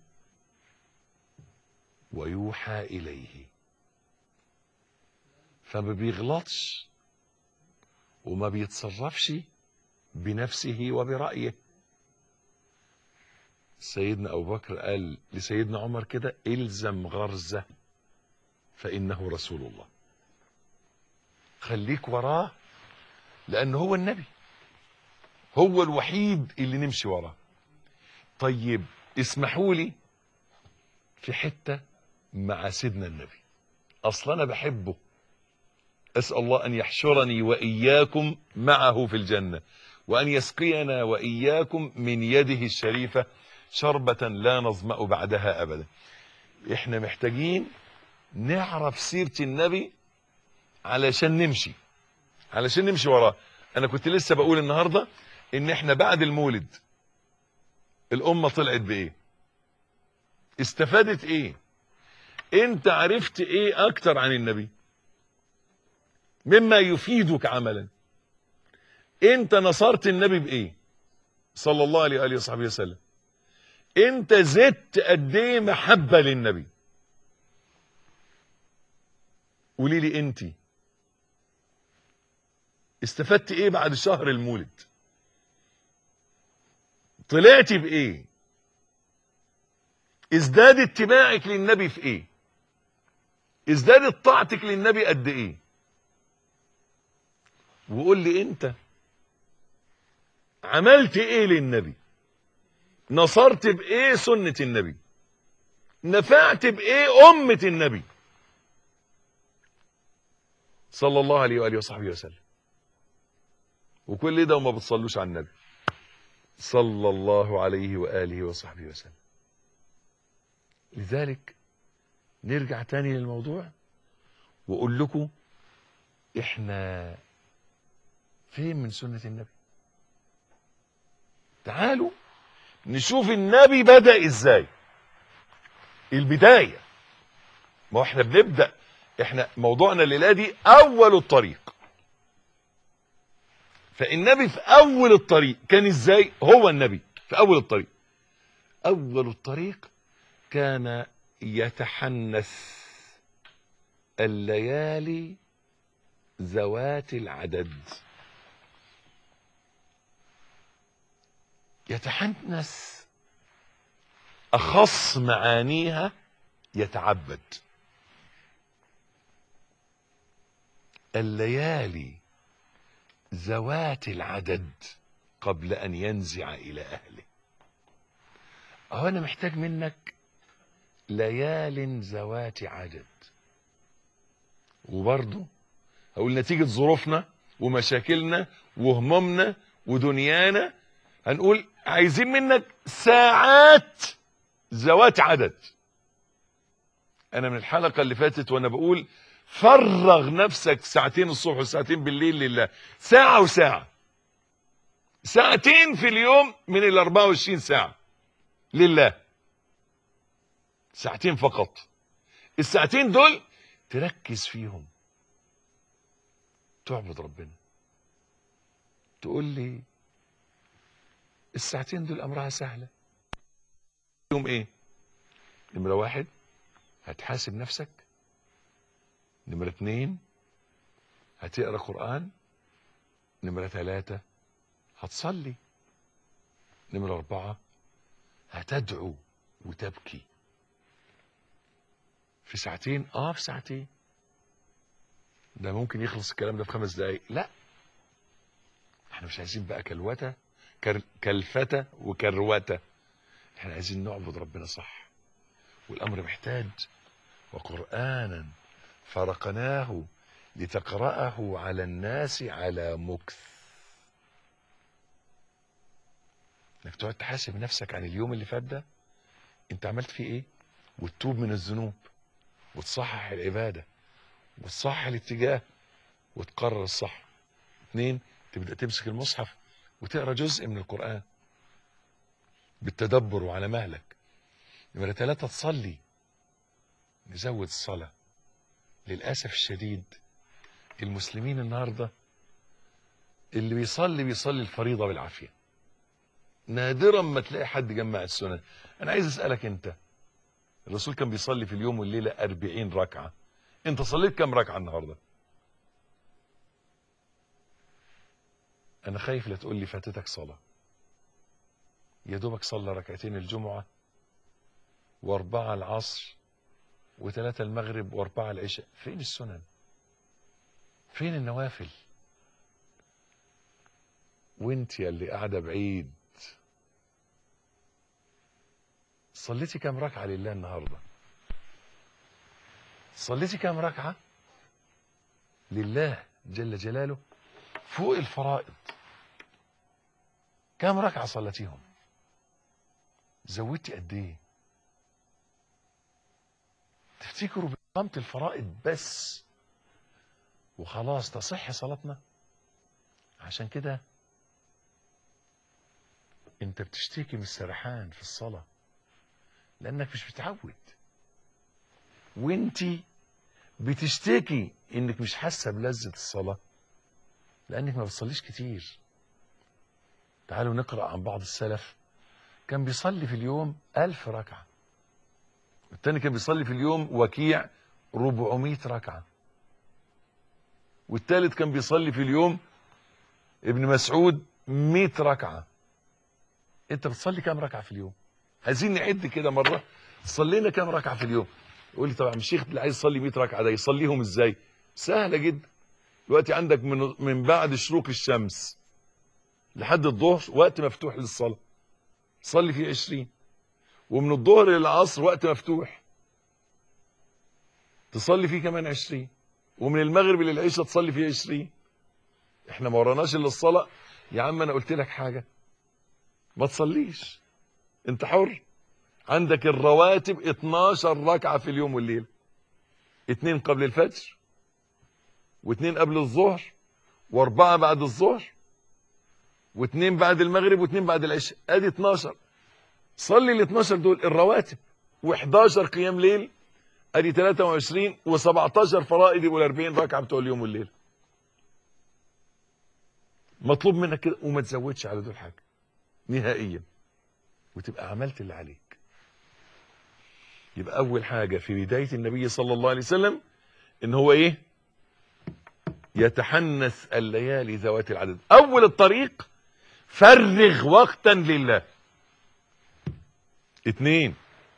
ويوحى إليه فما بيغلطش وما بيتصرفش بنفسه وبرأيه سيدنا أبو بكر قال لسيدنا عمر كده إلزم غرزة فإنه رسول الله خليك وراه لأن هو النبي هو الوحيد اللي نمشي وراه طيب اسمحوا لي في حتة مع سيدنا النبي أصلا أنا بحبه أسأل الله أن يحشرني وإياكم معه في الجنة وأن يسقينا وإياكم من يده الشريفة شربة لا نظمأ بعدها أبدا إحنا محتاجين نعرف سيرة النبي علشان نمشي علشان نمشي وراه أنا كنت لسه بقول النهاردة إن إحنا بعد المولد الأمة طلعت بإيه استفادت إيه أنت عرفت إيه أكتر عن النبي مما يفيدك عملا انت نصرت النبي بايه صلى الله عليه واله وصحبه وسلم انت زدت قد ايه محبه للنبي قولي لي انت استفدت ايه بعد شهر المولد طلعتي بايه ازداد اتباعك للنبي في ايه ازدادت طاعتك للنبي قد ايه وقول لي انت عملت ايه للنبي نصرت بايه سنة النبي نفعت بايه امة النبي صلى الله عليه وآله وصحبه وسلم وكل ده وما بتصلوش على النبي صلى الله عليه وآله وصحبه وسلم لذلك نرجع تاني للموضوع وأقول لكم احنا فين من سنة النبي تعالوا نشوف النبي بدأ ازاي البداية ما احنا بنبدأ احنا موضوعنا الليلة دي اول الطريق فالنبي في اول الطريق كان ازاي هو النبي في اول الطريق اول الطريق كان يتحنث الليالي ذوات العدد يتحنث أخص معانيها يتعبد الليالي ذوات العدد قبل أن ينزع إلى أهله أهو أنا محتاج منك ليال ذوات عدد وبرضه هقول نتيجة ظروفنا ومشاكلنا وهمومنا ودنيانا هنقول عايزين منك ساعات ذوات عدد انا من الحلقة اللي فاتت وانا بقول فرغ نفسك ساعتين الصبح وساعتين بالليل لله ساعة وساعة ساعتين في اليوم من ال 24 ساعة لله ساعتين فقط الساعتين دول تركز فيهم تعبد ربنا تقول لي الساعتين دول امرها سهله يوم ايه نمره واحد هتحاسب نفسك نمره اتنين هتقرا قران نمره ثلاثة هتصلي نمره اربعة هتدعو وتبكي في ساعتين اه في ساعتين ده ممكن يخلص الكلام ده في خمس دقايق لا احنا مش عايزين بقى كلوته كر... كلفتة وكروتة احنا عايزين نعبد ربنا صح والامر محتاج وقرآنا فرقناه لتقرأه على الناس على مكث انك تقعد تحاسب نفسك عن اليوم اللي فات ده انت عملت فيه ايه وتتوب من الذنوب وتصحح العبادة وتصحح الاتجاه وتقرر الصح اثنين تبدأ تمسك المصحف وتقرا جزء من القرآن بالتدبر وعلى مهلك نمرة ثلاثة تصلي نزود الصلاة للأسف الشديد المسلمين النهاردة اللي بيصلي بيصلي الفريضة بالعافية نادرا ما تلاقي حد جمع السنن أنا عايز أسألك أنت الرسول كان بيصلي في اليوم والليلة أربعين ركعة أنت صليت كم ركعة النهاردة انا خايف لا تقول لي فاتتك صلاة يا دوبك صلى ركعتين الجمعة واربعة العصر وثلاثة المغرب واربعة العشاء فين السنن فين النوافل وانت يا اللي قاعده بعيد صليتي كام ركعه لله النهارده صليتي كام ركعه لله جل جلاله فوق الفرائض كام ركعه صليتيهم زودتي قد ايه تفتكروا بقامة الفرائض بس وخلاص تصح صلاتنا عشان كده انت بتشتكي من السرحان في الصلاة لانك مش متعود وانت بتشتكي انك مش حاسة بلذة الصلاة لانك ما بتصليش كتير تعالوا نقرأ عن بعض السلف كان بيصلي في اليوم ألف ركعة التاني كان بيصلي في اليوم وكيع 400 ركعة والتالت كان بيصلي في اليوم ابن مسعود 100 ركعة انت بتصلي كام ركعة في اليوم عايزين نعد كده مرة صلينا كام ركعة في اليوم يقول لي طبعا الشيخ اللي عايز يصلي 100 ركعة ده يصليهم ازاي سهلة جدا دلوقتي عندك من من بعد شروق الشمس لحد الظهر وقت مفتوح للصلاة صلي فيه 20 ومن الظهر للعصر وقت مفتوح تصلي فيه كمان 20 ومن المغرب للعشاء تصلي فيه 20 احنا ما وراناش الا الصلاه يا عم انا قلت لك حاجه ما تصليش انت حر عندك الرواتب 12 ركعه في اليوم والليله اتنين قبل الفجر واتنين قبل الظهر واربعه بعد الظهر واتنين بعد المغرب واتنين بعد العشاء ادي 12 صلي ال 12 دول الرواتب و11 قيام ليل ادي 23 و17 فرائض يبقوا 40 ركعه بتوع اليوم والليل مطلوب منك كده وما تزودش على دول حاجه نهائيا وتبقى عملت اللي عليك يبقى اول حاجه في بدايه النبي صلى الله عليه وسلم ان هو ايه يتحنث الليالي ذوات العدد اول الطريق فرغ وقتا لله اتنين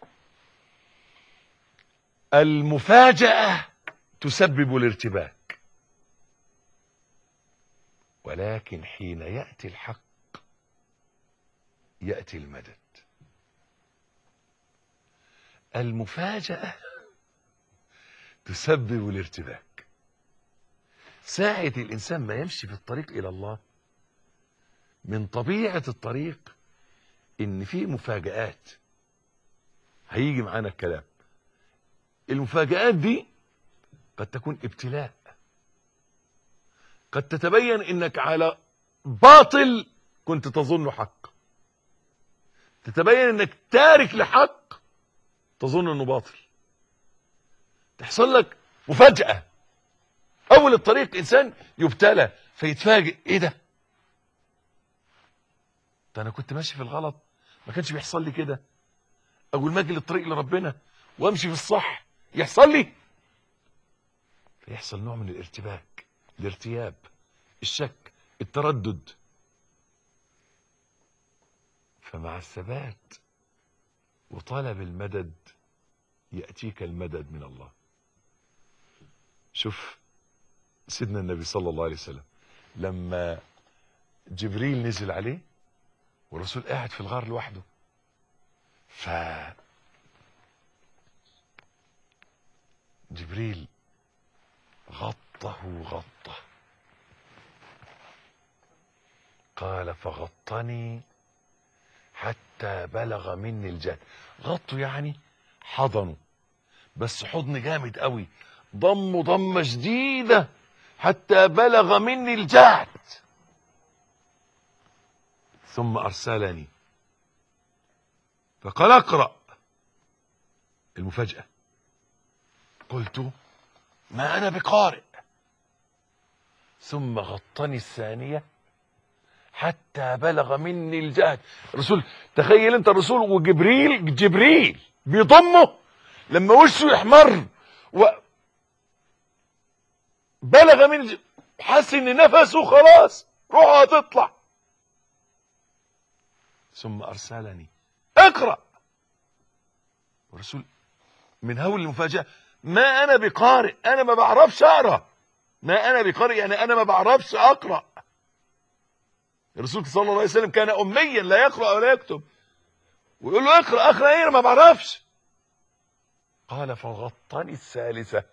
المفاجأة تسبب الارتباك ولكن حين يأتي الحق يأتي المدد المفاجأة تسبب الارتباك ساعة الإنسان ما يمشي في الطريق إلى الله من طبيعة الطريق إن فيه مفاجآت هيجي معانا الكلام المفاجآت دي قد تكون ابتلاء قد تتبين انك على باطل كنت تظنه حق تتبين انك تارك لحق تظن انه باطل تحصل لك مفاجأة اول الطريق انسان يبتلى فيتفاجئ ايه ده ده انا كنت ماشي في الغلط ما كانش بيحصل لي كده اول ما اجي للطريق لربنا وامشي في الصح يحصل لي فيحصل نوع من الارتباك الارتياب الشك التردد فمع الثبات وطلب المدد يأتيك المدد من الله شوف سيدنا النبي صلى الله عليه وسلم لما جبريل نزل عليه والرسول قاعد في الغار لوحده ف جبريل غطه غطه قال فغطني حتى بلغ مني الجهد غطه يعني حضنه بس حضن جامد قوي ضمه ضمه شديده حتى بلغ مني الجهد ثم ارسلني فقال اقرا المفاجاه قلت ما انا بقارئ ثم غطني الثانيه حتى بلغ مني الجهد الرسول تخيل انت الرسول وجبريل جبريل بيضمه لما وشه يحمر و بلغ من الج... حس ان نفسه خلاص روحه هتطلع ثم ارسلني اقرا الرسول من هول المفاجاه ما انا بقارئ انا ما بعرفش اقرا ما انا بقارئ يعني انا ما بعرفش اقرا الرسول صلى الله عليه وسلم كان أميا لا يقرأ ولا يكتب ويقول له اقرأ اقرأ ايه أنا ما بعرفش قال فغطني الثالثة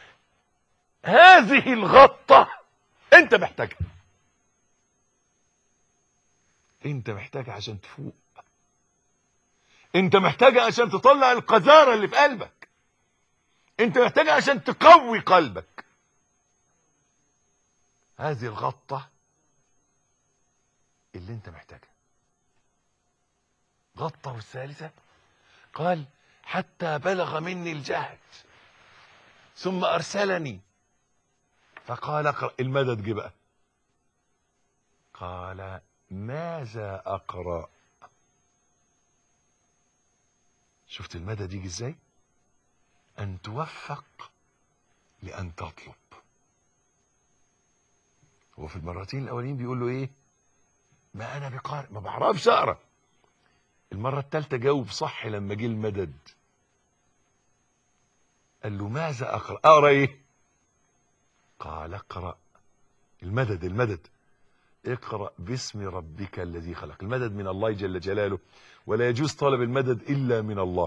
هذه الغطة انت محتاجها انت محتاجها عشان تفوق انت محتاجها عشان تطلع القذارة اللي في قلبك انت محتاجها عشان تقوي قلبك هذه الغطة اللي انت محتاجها غطه الثالثة قال حتى بلغ مني الجهد ثم أرسلني فقال اقرأ المدد جه بقى قال ماذا أقرأ شفت المدد يجي ازاي أن توفق لأن تطلب هو في المرتين الأولين بيقول له إيه ما أنا بقارئ ما بعرفش أقرأ المرة الثالثة جاوب صح لما جه المدد قال له ماذا أقرأ أقرأ إيه قال اقرأ المدد المدد اقرأ باسم ربك الذي خلق المدد من الله جل جلاله ولا يجوز طلب المدد إلا من الله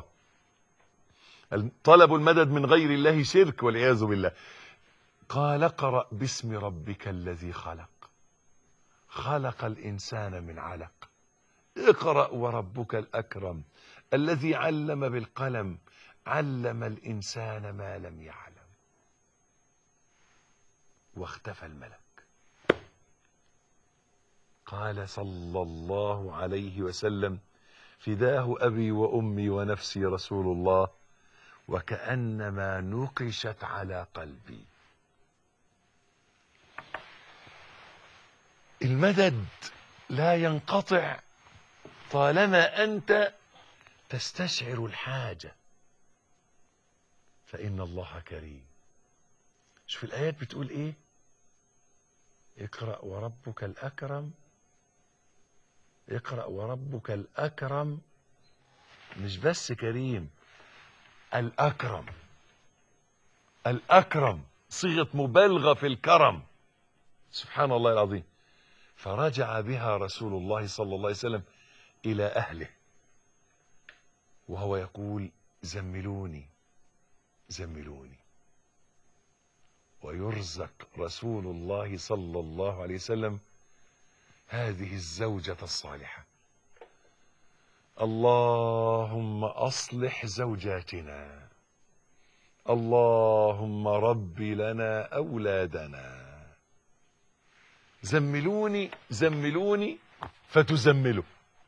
طلب المدد من غير الله شرك والعياذ بالله قال اقرأ باسم ربك الذي خلق خلق الإنسان من علق اقرأ وربك الأكرم الذي علم بالقلم علم الإنسان ما لم يعلم واختفى الملك قال صلى الله عليه وسلم فداه أبي وأمي ونفسي رسول الله وكأنما نقشت على قلبي المدد لا ينقطع طالما أنت تستشعر الحاجة فإن الله كريم شوف الآيات بتقول إيه اقرأ وربك الأكرم اقرأ وربك الأكرم مش بس كريم الأكرم الأكرم صيغة مبالغة في الكرم سبحان الله العظيم فرجع بها رسول الله صلى الله عليه وسلم إلى أهله وهو يقول زملوني زملوني ويرزق رسول الله صلى الله عليه وسلم هذه الزوجة الصالحة اللهم أصلح زوجاتنا اللهم رب لنا أولادنا زملوني زملوني فتزملوا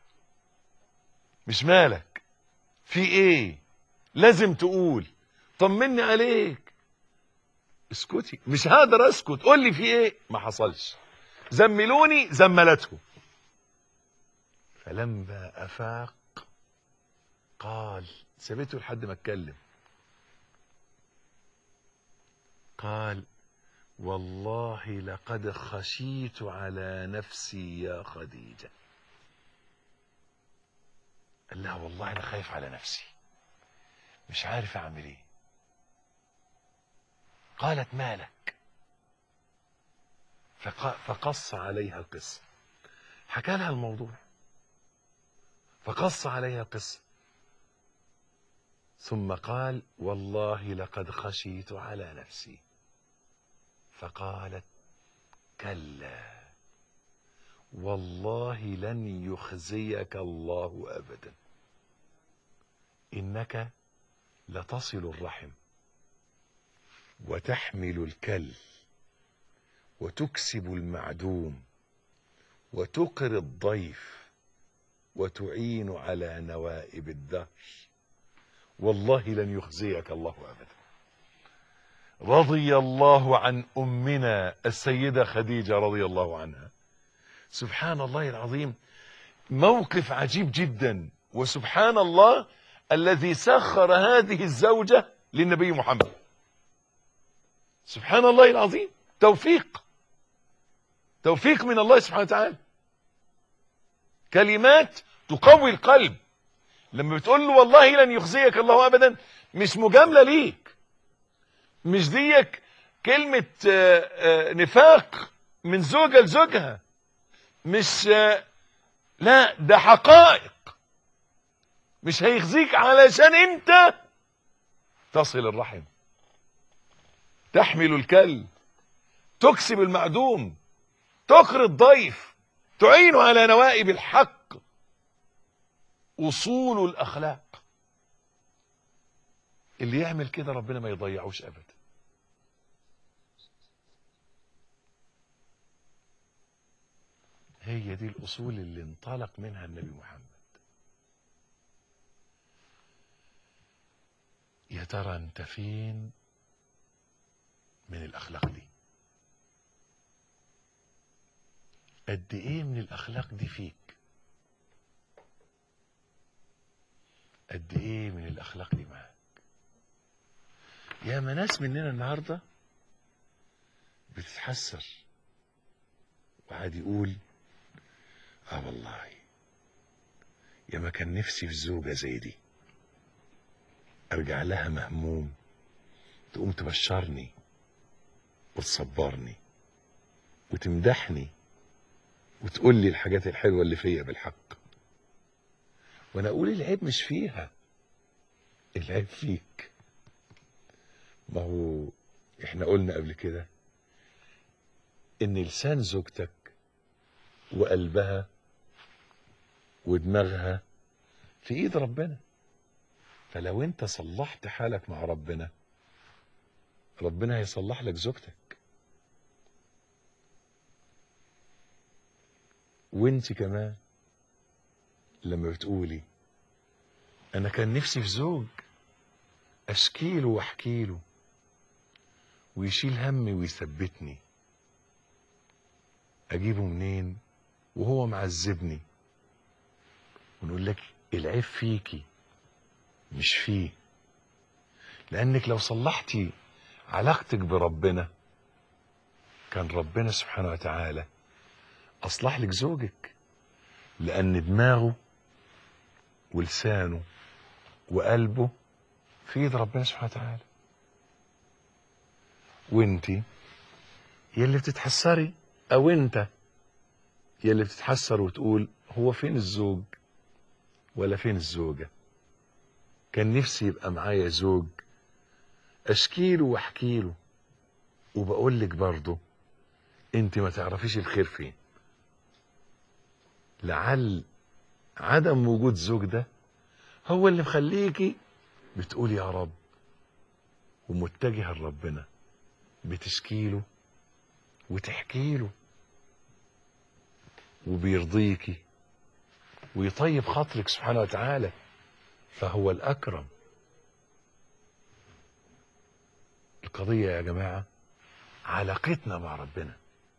مش مالك في ايه لازم تقول طمني عليك اسكتي مش هقدر اسكت قول لي في ايه ما حصلش زملوني زملته فلما افاق قال سبته لحد ما اتكلم قال والله لقد خشيت على نفسي يا خديجة قال لها والله انا خايف على نفسي مش عارف اعمل ايه قالت مالك فقص عليها القصة حكى لها الموضوع فقص عليها القصة ثم قال والله لقد خشيت على نفسي فقالت كلا والله لن يخزيك الله أبدا إنك لتصل الرحم وتحمل الكل وتكسب المعدوم وتقر الضيف وتعين على نوائب الدهر والله لن يخزيك الله أبدا رضي الله عن أمنا السيدة خديجة رضي الله عنها سبحان الله العظيم موقف عجيب جدا وسبحان الله الذي سخر هذه الزوجة للنبي محمد سبحان الله العظيم توفيق توفيق من الله سبحانه وتعالى كلمات تقوي القلب لما بتقول له والله لن يخزيك الله ابدا مش مجامله ليك مش ديك كلمه نفاق من زوجه لزوجها مش لا ده حقائق مش هيخزيك علشان انت تصل الرحم تحمل الكل تكسب المعدوم تقري الضيف تعين على نوائب الحق اصول الاخلاق اللي يعمل كده ربنا ما يضيعوش ابدا هي دي الاصول اللي انطلق منها النبي محمد يا ترى انت فين من الاخلاق دي قد ايه من الاخلاق دي فيك قد ايه من الاخلاق دي معاك يا ما ناس مننا النهارده بتتحسر وقعد يقول اه والله يا ما كان نفسي في زوجه زي دي ارجع لها مهموم تقوم تبشرني وتصبرني وتمدحني وتقول لي الحاجات الحلوه اللي فيا بالحق وانا اقول العيب مش فيها العيب فيك ما هو احنا قلنا قبل كده ان لسان زوجتك وقلبها ودماغها في ايد ربنا فلو انت صلحت حالك مع ربنا ربنا هيصلح لك زوجتك وانت كمان لما بتقولي انا كان نفسي في زوج اشكيله واحكيله ويشيل همي ويثبتني اجيبه منين وهو معذبني ونقول لك العيب فيكي مش فيه لانك لو صلحتي علاقتك بربنا كان ربنا سبحانه وتعالى اصلح لك زوجك لان دماغه ولسانه وقلبه في ايد ربنا سبحانه وتعالى وانتي يلي بتتحسري او انت يلي بتتحسر وتقول هو فين الزوج ولا فين الزوجة كان نفسي يبقى معايا زوج اشكيله واحكيله وبقول لك برضه انت ما تعرفيش الخير فين لعل عدم وجود زوج ده هو اللي مخليكي بتقول يا رب ومتجهه لربنا بتشكيله وتحكيله وبيرضيكي ويطيب خاطرك سبحانه وتعالى فهو الأكرم القضية يا جماعة علاقتنا مع ربنا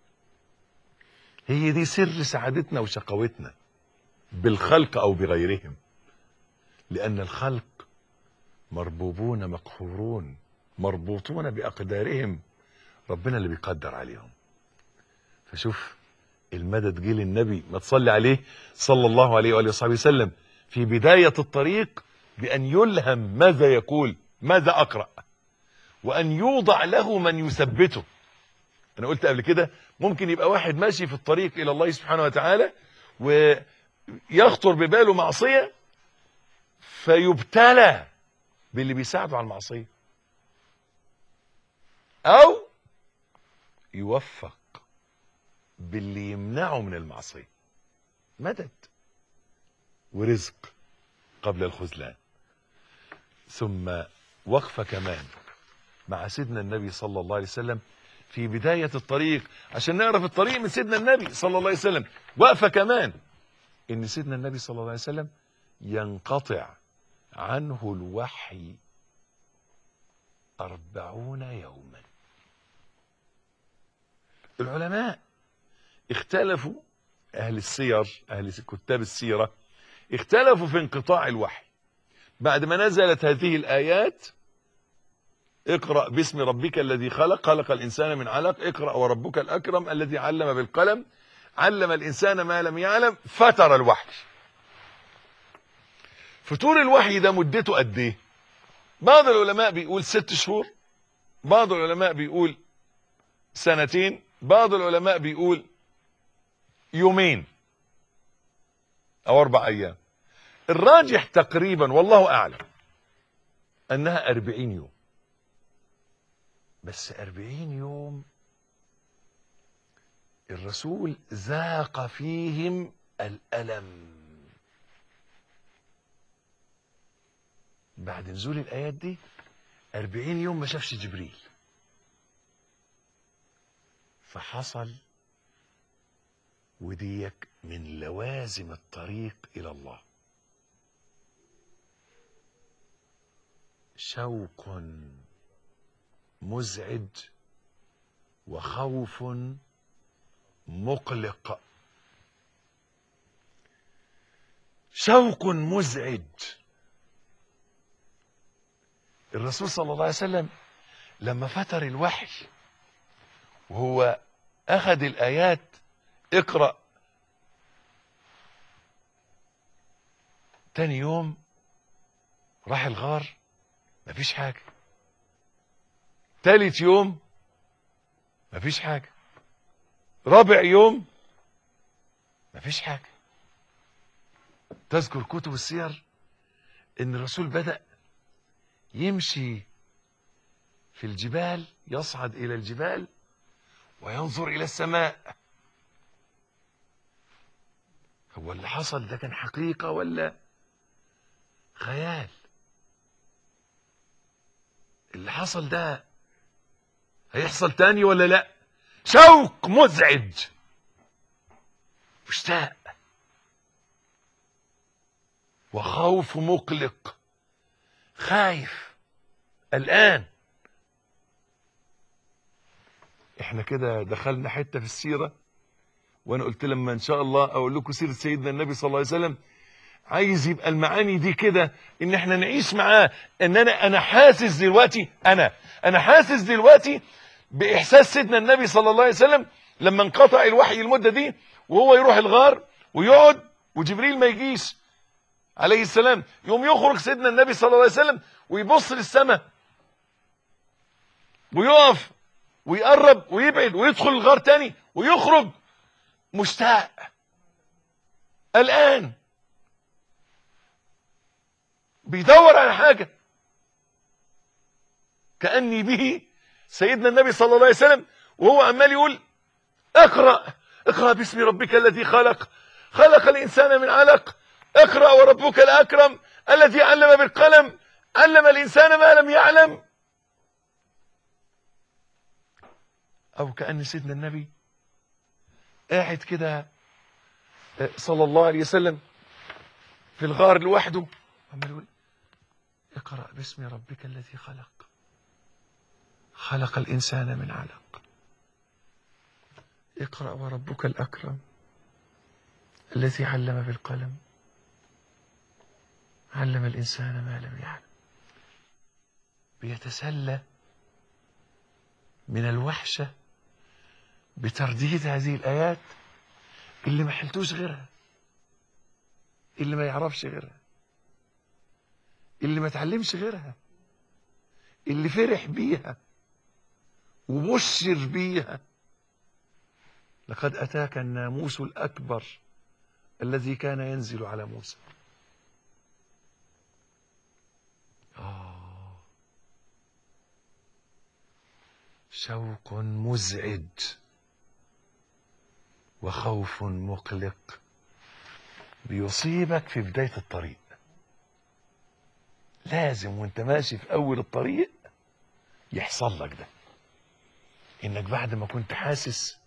هي دي سر سعادتنا وشقوتنا بالخلق أو بغيرهم لأن الخلق مربوبون مقهورون مربوطون بأقدارهم ربنا اللي بيقدر عليهم فشوف المدد جه للنبي ما تصلي عليه صلى الله عليه وآله وصحبه وسلم في بداية الطريق بأن يلهم ماذا يقول ماذا أقرأ وأن يوضع له من يثبته أنا قلت قبل كده ممكن يبقى واحد ماشي في الطريق إلى الله سبحانه وتعالى ويخطر بباله معصية فيبتلى باللي بيساعده على المعصية أو يوفق باللي يمنعه من المعصية مدد ورزق قبل الخذلان ثم وقفة كمان مع سيدنا النبي صلى الله عليه وسلم في بداية الطريق عشان نعرف الطريق من سيدنا النبي صلى الله عليه وسلم وقفة كمان ان سيدنا النبي صلى الله عليه وسلم ينقطع عنه الوحي أربعون يوما العلماء اختلفوا أهل السير أهل كتاب السيرة اختلفوا في انقطاع الوحي بعد ما نزلت هذه الآيات اقرأ باسم ربك الذي خلق خلق الإنسان من علق اقرأ وربك الأكرم الذي علم بالقلم علم الإنسان ما لم يعلم فتر الوحي فتور الوحي ده مدته قد ايه بعض العلماء بيقول ست شهور بعض العلماء بيقول سنتين بعض العلماء بيقول يومين او اربع ايام الراجح تقريبا والله اعلم انها اربعين يوم بس اربعين يوم الرسول ذاق فيهم الالم بعد نزول الايات دي اربعين يوم ما شافش جبريل فحصل وديك من لوازم الطريق الى الله شوق مزعج وخوف مقلق شوق مزعج الرسول صلى الله عليه وسلم لما فتر الوحي وهو اخذ الايات اقرا تاني يوم راح الغار مفيش حاجه تالت يوم مفيش حاجه رابع يوم مفيش حاجه تذكر كتب السير ان الرسول بدا يمشي في الجبال يصعد الى الجبال وينظر الى السماء هو اللي حصل ده كان حقيقة ولا خيال اللي حصل ده هيحصل تاني ولا لا شوق مزعج مشتاق وخوف مقلق خايف الآن احنا كده دخلنا حتة في السيرة وانا قلت لما ان شاء الله اقول لكم سيرة سيدنا النبي صلى الله عليه وسلم عايز يبقى المعاني دي كده ان احنا نعيش معاه ان انا انا حاسس دلوقتي انا انا حاسس دلوقتي باحساس سيدنا النبي صلى الله عليه وسلم لما انقطع الوحي المدة دي وهو يروح الغار ويقعد وجبريل ما يجيش عليه السلام يوم يخرج سيدنا النبي صلى الله عليه وسلم ويبص للسماء ويقف ويقرب ويبعد ويدخل الغار تاني ويخرج مشتاق الآن بيدور على حاجة كأني به سيدنا النبي صلى الله عليه وسلم وهو عمال يقول اقرأ اقرأ باسم ربك الذي خلق خلق الإنسان من علق اقرأ وربك الأكرم الذي علم بالقلم علم الإنسان ما لم يعلم أو كأن سيدنا النبي قاعد كده صلى الله عليه وسلم في الغار لوحده عمال يقول اقرأ باسم ربك الذي خلق خلق الإنسان من علق اقرأ وربك الأكرم الذي علم بالقلم علم الإنسان ما لم يعلم بيتسلى من الوحشة بترديد هذه الآيات اللي ما حلتوش غيرها اللي ما يعرفش غيرها اللي ما تعلمش غيرها اللي فرح بيها وبشر بيها لقد أتاك الناموس الأكبر الذي كان ينزل على موسى آه شوق مزعج وخوف مقلق بيصيبك في بداية الطريق لازم وانت ماشي في أول الطريق يحصل لك ده إنك بعد ما كنت حاسس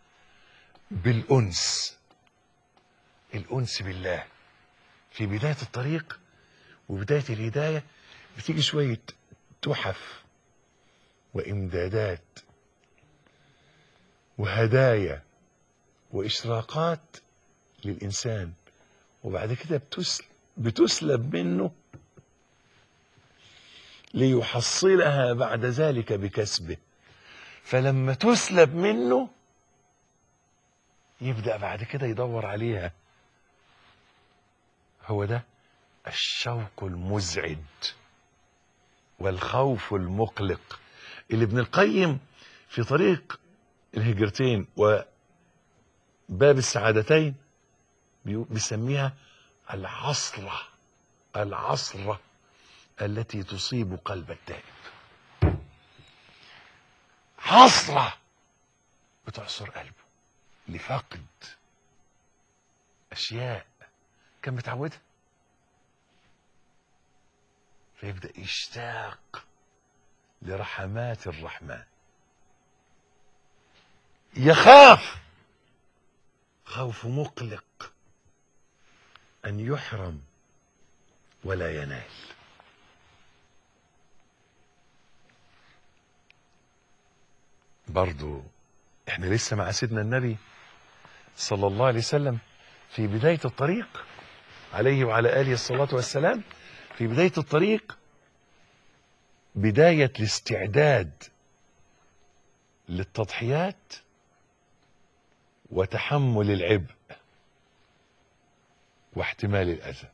بالأنس الأنس بالله في بداية الطريق وبداية الهداية بتيجي شوية تحف وإمدادات وهدايا وإشراقات للإنسان وبعد كده بتسل بتسلب منه ليحصلها بعد ذلك بكسبه فلما تسلب منه يبدأ بعد كده يدور عليها هو ده الشوق المزعج والخوف المقلق اللي ابن القيم في طريق الهجرتين و باب السعادتين بيو- بيسميها العصرة العصرة التي تصيب قلب التائب عصرة بتعصر قلبه لفقد أشياء كان متعودها فيبدأ يشتاق لرحمات الرحمن يخاف خوف مقلق أن يحرم ولا ينال برضو احنا لسه مع سيدنا النبي صلى الله عليه وسلم في بداية الطريق عليه وعلى آله الصلاة والسلام في بداية الطريق بداية الاستعداد للتضحيات وتحمل العبء واحتمال الأذى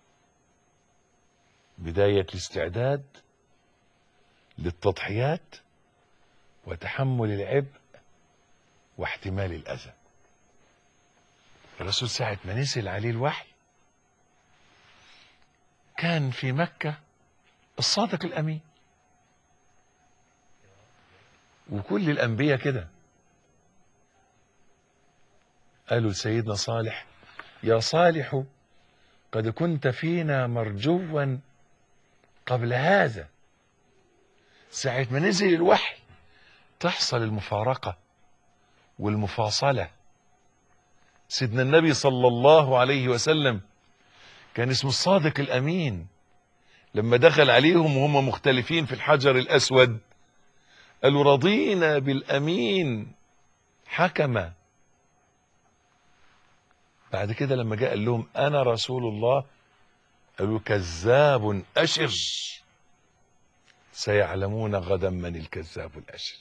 بداية الاستعداد للتضحيات وتحمل العبء واحتمال الأذى الرسول ساعة ما نزل عليه الوحي كان في مكة الصادق الأمين وكل الأنبياء كده قالوا لسيدنا صالح يا صالح قد كنت فينا مرجوا قبل هذا ساعة ما نزل الوحي تحصل المفارقة والمفاصلة سيدنا النبي صلى الله عليه وسلم كان اسمه الصادق الأمين لما دخل عليهم وهم مختلفين في الحجر الأسود قالوا رضينا بالأمين حكما بعد كده لما جاء قال لهم أنا رسول الله قالوا كذاب أشر سيعلمون غدا من الكذاب الأشر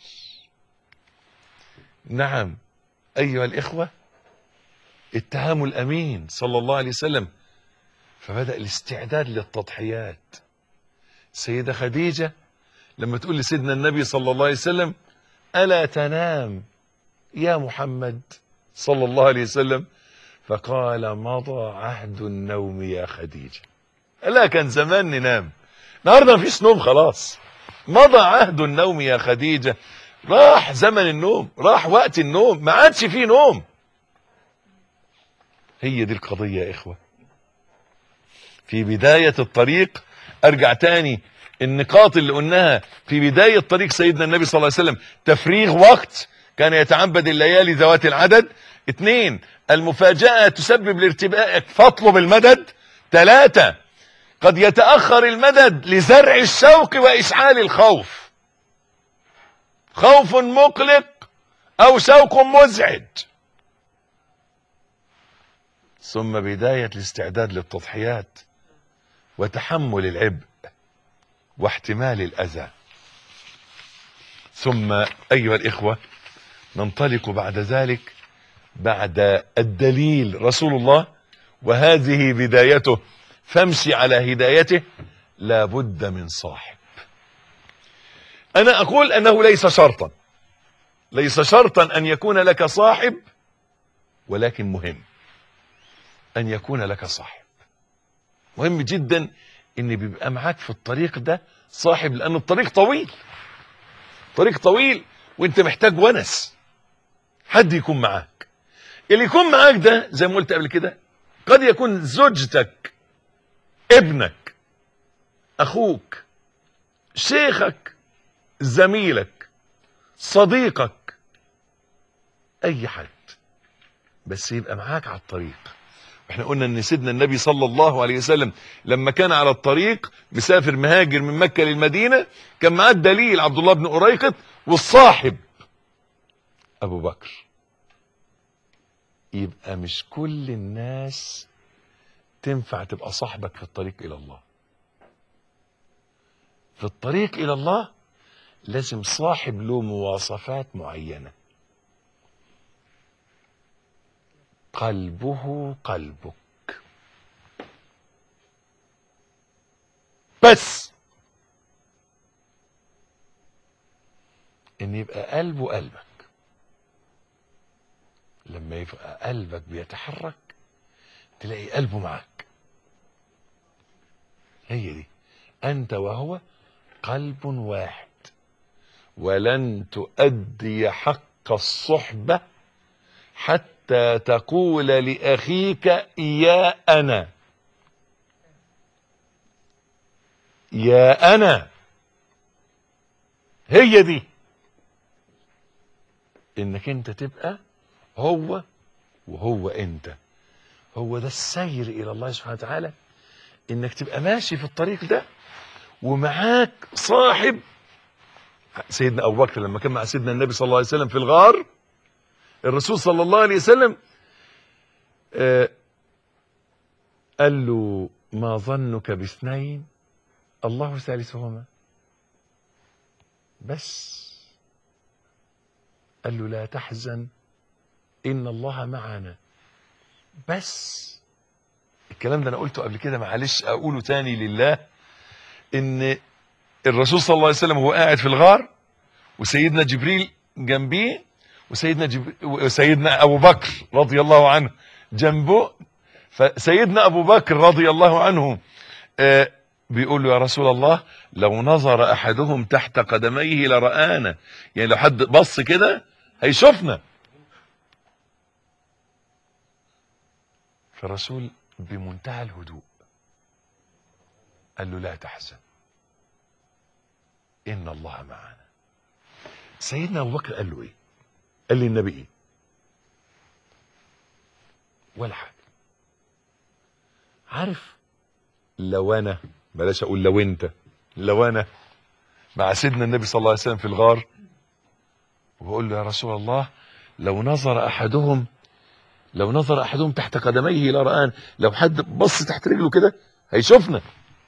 نعم أيها الإخوة اتهموا الأمين صلى الله عليه وسلم فبدأ الاستعداد للتضحيات سيدة خديجة لما تقول لسيدنا النبي صلى الله عليه وسلم ألا تنام يا محمد صلى الله عليه وسلم فقال مضى عهد النوم يا خديجة لا كان زمان ننام النهارده مفيش نوم خلاص مضى عهد النوم يا خديجة راح زمن النوم راح وقت النوم ما عادش فيه نوم هي دي القضية يا إخوة في بداية الطريق أرجع تاني النقاط اللي قلناها في بداية طريق سيدنا النبي صلى الله عليه وسلم تفريغ وقت كان يتعبد الليالي ذوات العدد اثنين المفاجأة تسبب الارتباك فاطلب المدد ثلاثة قد يتأخر المدد لزرع الشوق وإشعال الخوف خوف مقلق أو شوق مزعج ثم بداية الاستعداد للتضحيات وتحمل العبء واحتمال الأذى ثم أيها الإخوة ننطلق بعد ذلك بعد الدليل رسول الله وهذه بدايته فامشي على هدايته لا بد من صاحب أنا أقول أنه ليس شرطا ليس شرطا أن يكون لك صاحب ولكن مهم أن يكون لك صاحب مهم جدا ان بيبقى معاك في الطريق ده صاحب لان الطريق طويل طريق طويل وانت محتاج ونس حد يكون معاك اللي يكون معاك ده زي ما قلت قبل كده قد يكون زوجتك ابنك اخوك شيخك زميلك صديقك اي حد بس يبقى معاك على الطريق احنا قلنا ان سيدنا النبي صلى الله عليه وسلم لما كان على الطريق مسافر مهاجر من مكة للمدينة كان معاه الدليل عبد الله بن أريقط والصاحب أبو بكر يبقى مش كل الناس تنفع تبقى صاحبك في الطريق إلى الله في الطريق إلى الله لازم صاحب له مواصفات معينة قلبه قلبك بس ان يبقى قلبه قلبك لما يبقى قلبك بيتحرك تلاقي قلبه معك هي دي انت وهو قلب واحد ولن تؤدي حق الصحبة حتى تقول لأخيك يا أنا يا أنا هي دي انك انت تبقى هو وهو انت هو ده السير الى الله سبحانه وتعالى انك تبقى ماشي في الطريق ده ومعاك صاحب سيدنا ابو بكر لما كان مع سيدنا النبي صلى الله عليه وسلم في الغار الرسول صلى الله عليه وسلم آه قال له ما ظنك باثنين الله ثالثهما بس قال له لا تحزن ان الله معنا بس الكلام ده انا قلته قبل كده معلش اقوله تاني لله ان الرسول صلى الله عليه وسلم وهو قاعد في الغار وسيدنا جبريل جنبيه وسيدنا جب... وسيدنا ابو بكر رضي الله عنه جنبه فسيدنا ابو بكر رضي الله عنه آه بيقول له يا رسول الله لو نظر احدهم تحت قدميه لرآنا يعني لو حد بص كده هيشوفنا فالرسول بمنتهى الهدوء قال له لا تحزن ان الله معنا سيدنا ابو بكر قال له ايه قال لي النبي ايه ولا حاجه عارف لو انا بلاش اقول لو انت لو انا مع سيدنا النبي صلى الله عليه وسلم في الغار وبقول له يا رسول الله لو نظر احدهم لو نظر احدهم تحت قدميه لرآن لو حد بص تحت رجله كده هيشوفنا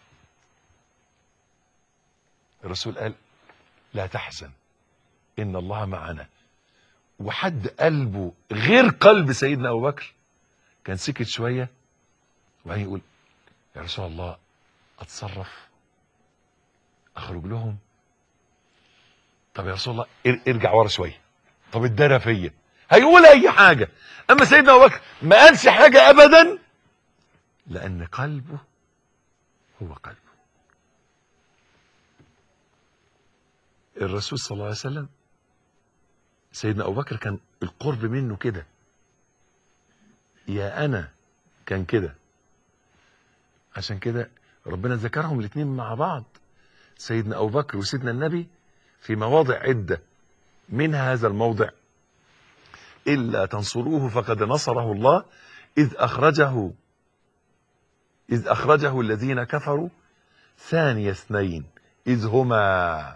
الرسول قال لا تحزن ان الله معنا وحد قلبه غير قلب سيدنا ابو بكر كان سكت شويه وبعدين يقول يا رسول الله اتصرف اخرج لهم طب يا رسول الله ارجع ورا شويه طب اتدرى فيا هيقول اي حاجه اما سيدنا ابو بكر ما قالش حاجه ابدا لان قلبه هو قلبه الرسول صلى الله عليه وسلم سيدنا ابو بكر كان القرب منه كده يا انا كان كده عشان كده ربنا ذكرهم الاثنين مع بعض سيدنا ابو بكر وسيدنا النبي في مواضع عده منها هذا الموضع الا تنصروه فقد نصره الله اذ اخرجه اذ اخرجه الذين كفروا ثاني اثنين اذ هما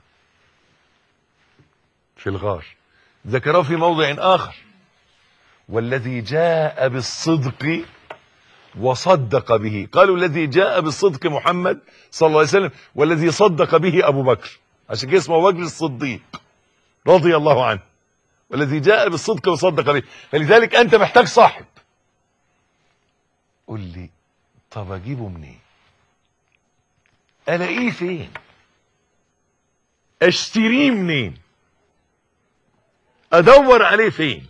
في الغار ذكره في موضع آخر والذي جاء بالصدق وصدق به قالوا الذي جاء بالصدق محمد صلى الله عليه وسلم والذي صدق به أبو بكر عشان كده اسمه أبو بكر الصديق رضي الله عنه والذي جاء بالصدق وصدق به فلذلك أنت محتاج صاحب قل لي طب أجيبه منين ألاقيه فين أشتريه منين ادور عليه فين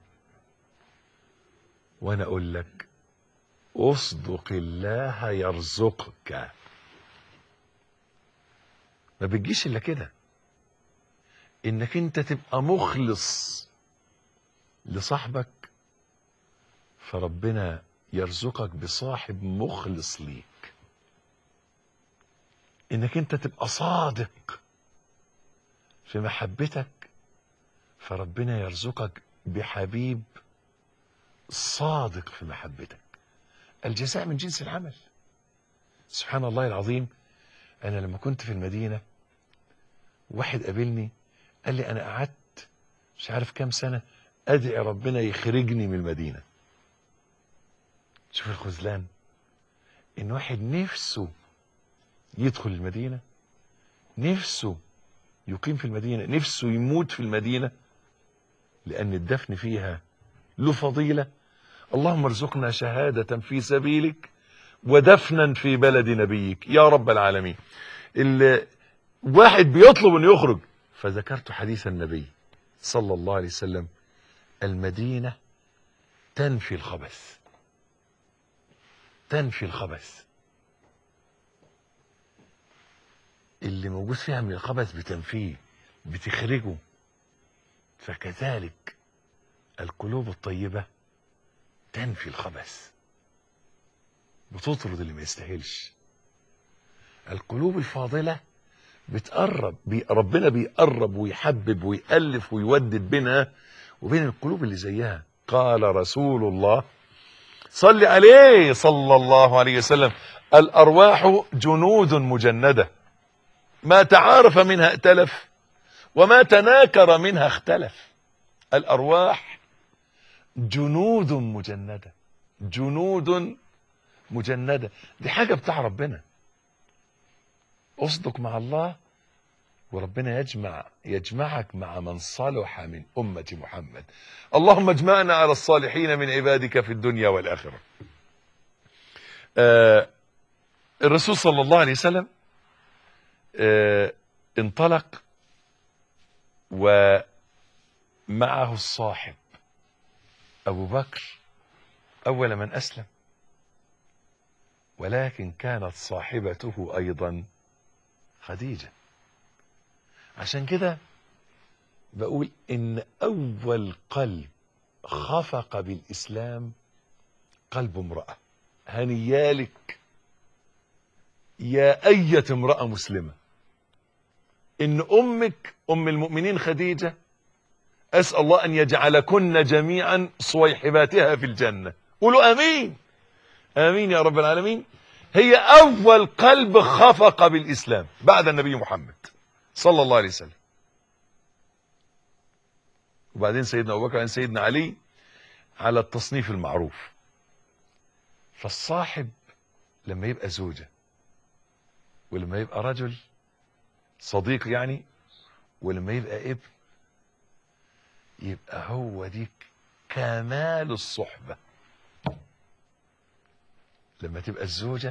وانا اقول لك اصدق الله يرزقك ما بتجيش الا كده انك انت تبقى مخلص لصاحبك فربنا يرزقك بصاحب مخلص ليك انك انت تبقى صادق في محبتك فربنا يرزقك بحبيب صادق في محبتك الجزاء من جنس العمل سبحان الله العظيم انا لما كنت في المدينة واحد قابلني قال لي انا قعدت مش عارف كام سنة ادعي ربنا يخرجني من المدينة شوف الخذلان ان واحد نفسه يدخل المدينة نفسه يقيم في المدينة نفسه يموت في المدينة لأن الدفن فيها له فضيلة اللهم ارزقنا شهادة في سبيلك ودفنا في بلد نبيك يا رب العالمين واحد بيطلب أن يخرج فذكرت حديث النبي صلى الله عليه وسلم المدينة تنفي الخبث تنفي الخبث اللي موجود فيها من الخبث بتنفيه بتخرجه فكذلك القلوب الطيبة تنفي الخبث بتطرد اللي ما يستاهلش القلوب الفاضلة بتقرب بي ربنا بيقرب ويحبب ويألف ويودد بينها وبين القلوب اللي زيها قال رسول الله صل عليه صلى الله عليه وسلم الأرواح جنود مجندة ما تعارف منها ائتلف وما تناكر منها اختلف الأرواح جنود مجندة جنود مجندة دي حاجة بتاع ربنا اصدق مع الله وربنا يجمع يجمعك مع من صلح من أمة محمد اللهم اجمعنا على الصالحين من عبادك في الدنيا والآخرة آه الرسول صلى الله عليه وسلم آه انطلق ومعه الصاحب أبو بكر أول من أسلم ولكن كانت صاحبته أيضا خديجة عشان كده بقول إن أول قلب خفق بالإسلام قلب امرأة هنيالك يا أية امرأة مسلمة إن أمك أم المؤمنين خديجة أسأل الله أن يجعلكن جميعا صويحباتها في الجنة قولوا أمين آمين يا رب العالمين هي أول قلب خفق بالإسلام بعد النبي محمد صلى الله عليه وسلم وبعدين سيدنا أبو بكر عن سيدنا علي على التصنيف المعروف فالصاحب لما يبقى زوجة ولما يبقى رجل صديق يعني ولما يبقى ابن يبقى هو دي كمال الصحبة لما تبقى الزوجة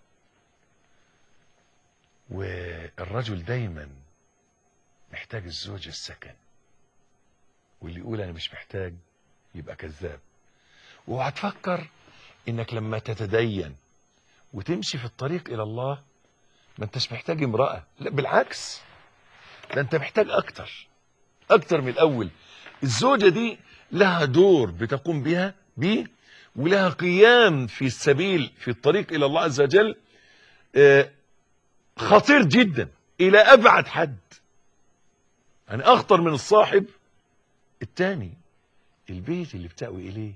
والرجل دايما محتاج الزوجة السكن واللي يقول انا مش محتاج يبقى كذاب وهتفكر انك لما تتدين وتمشي في الطريق الى الله ما انتش محتاج امرأة لا بالعكس ده انت محتاج اكتر اكتر من الاول الزوجة دي لها دور بتقوم بها بيه ولها قيام في السبيل في الطريق الى الله عز وجل آه، خطير جدا الى ابعد حد يعني اخطر من الصاحب التاني البيت اللي بتأوي اليه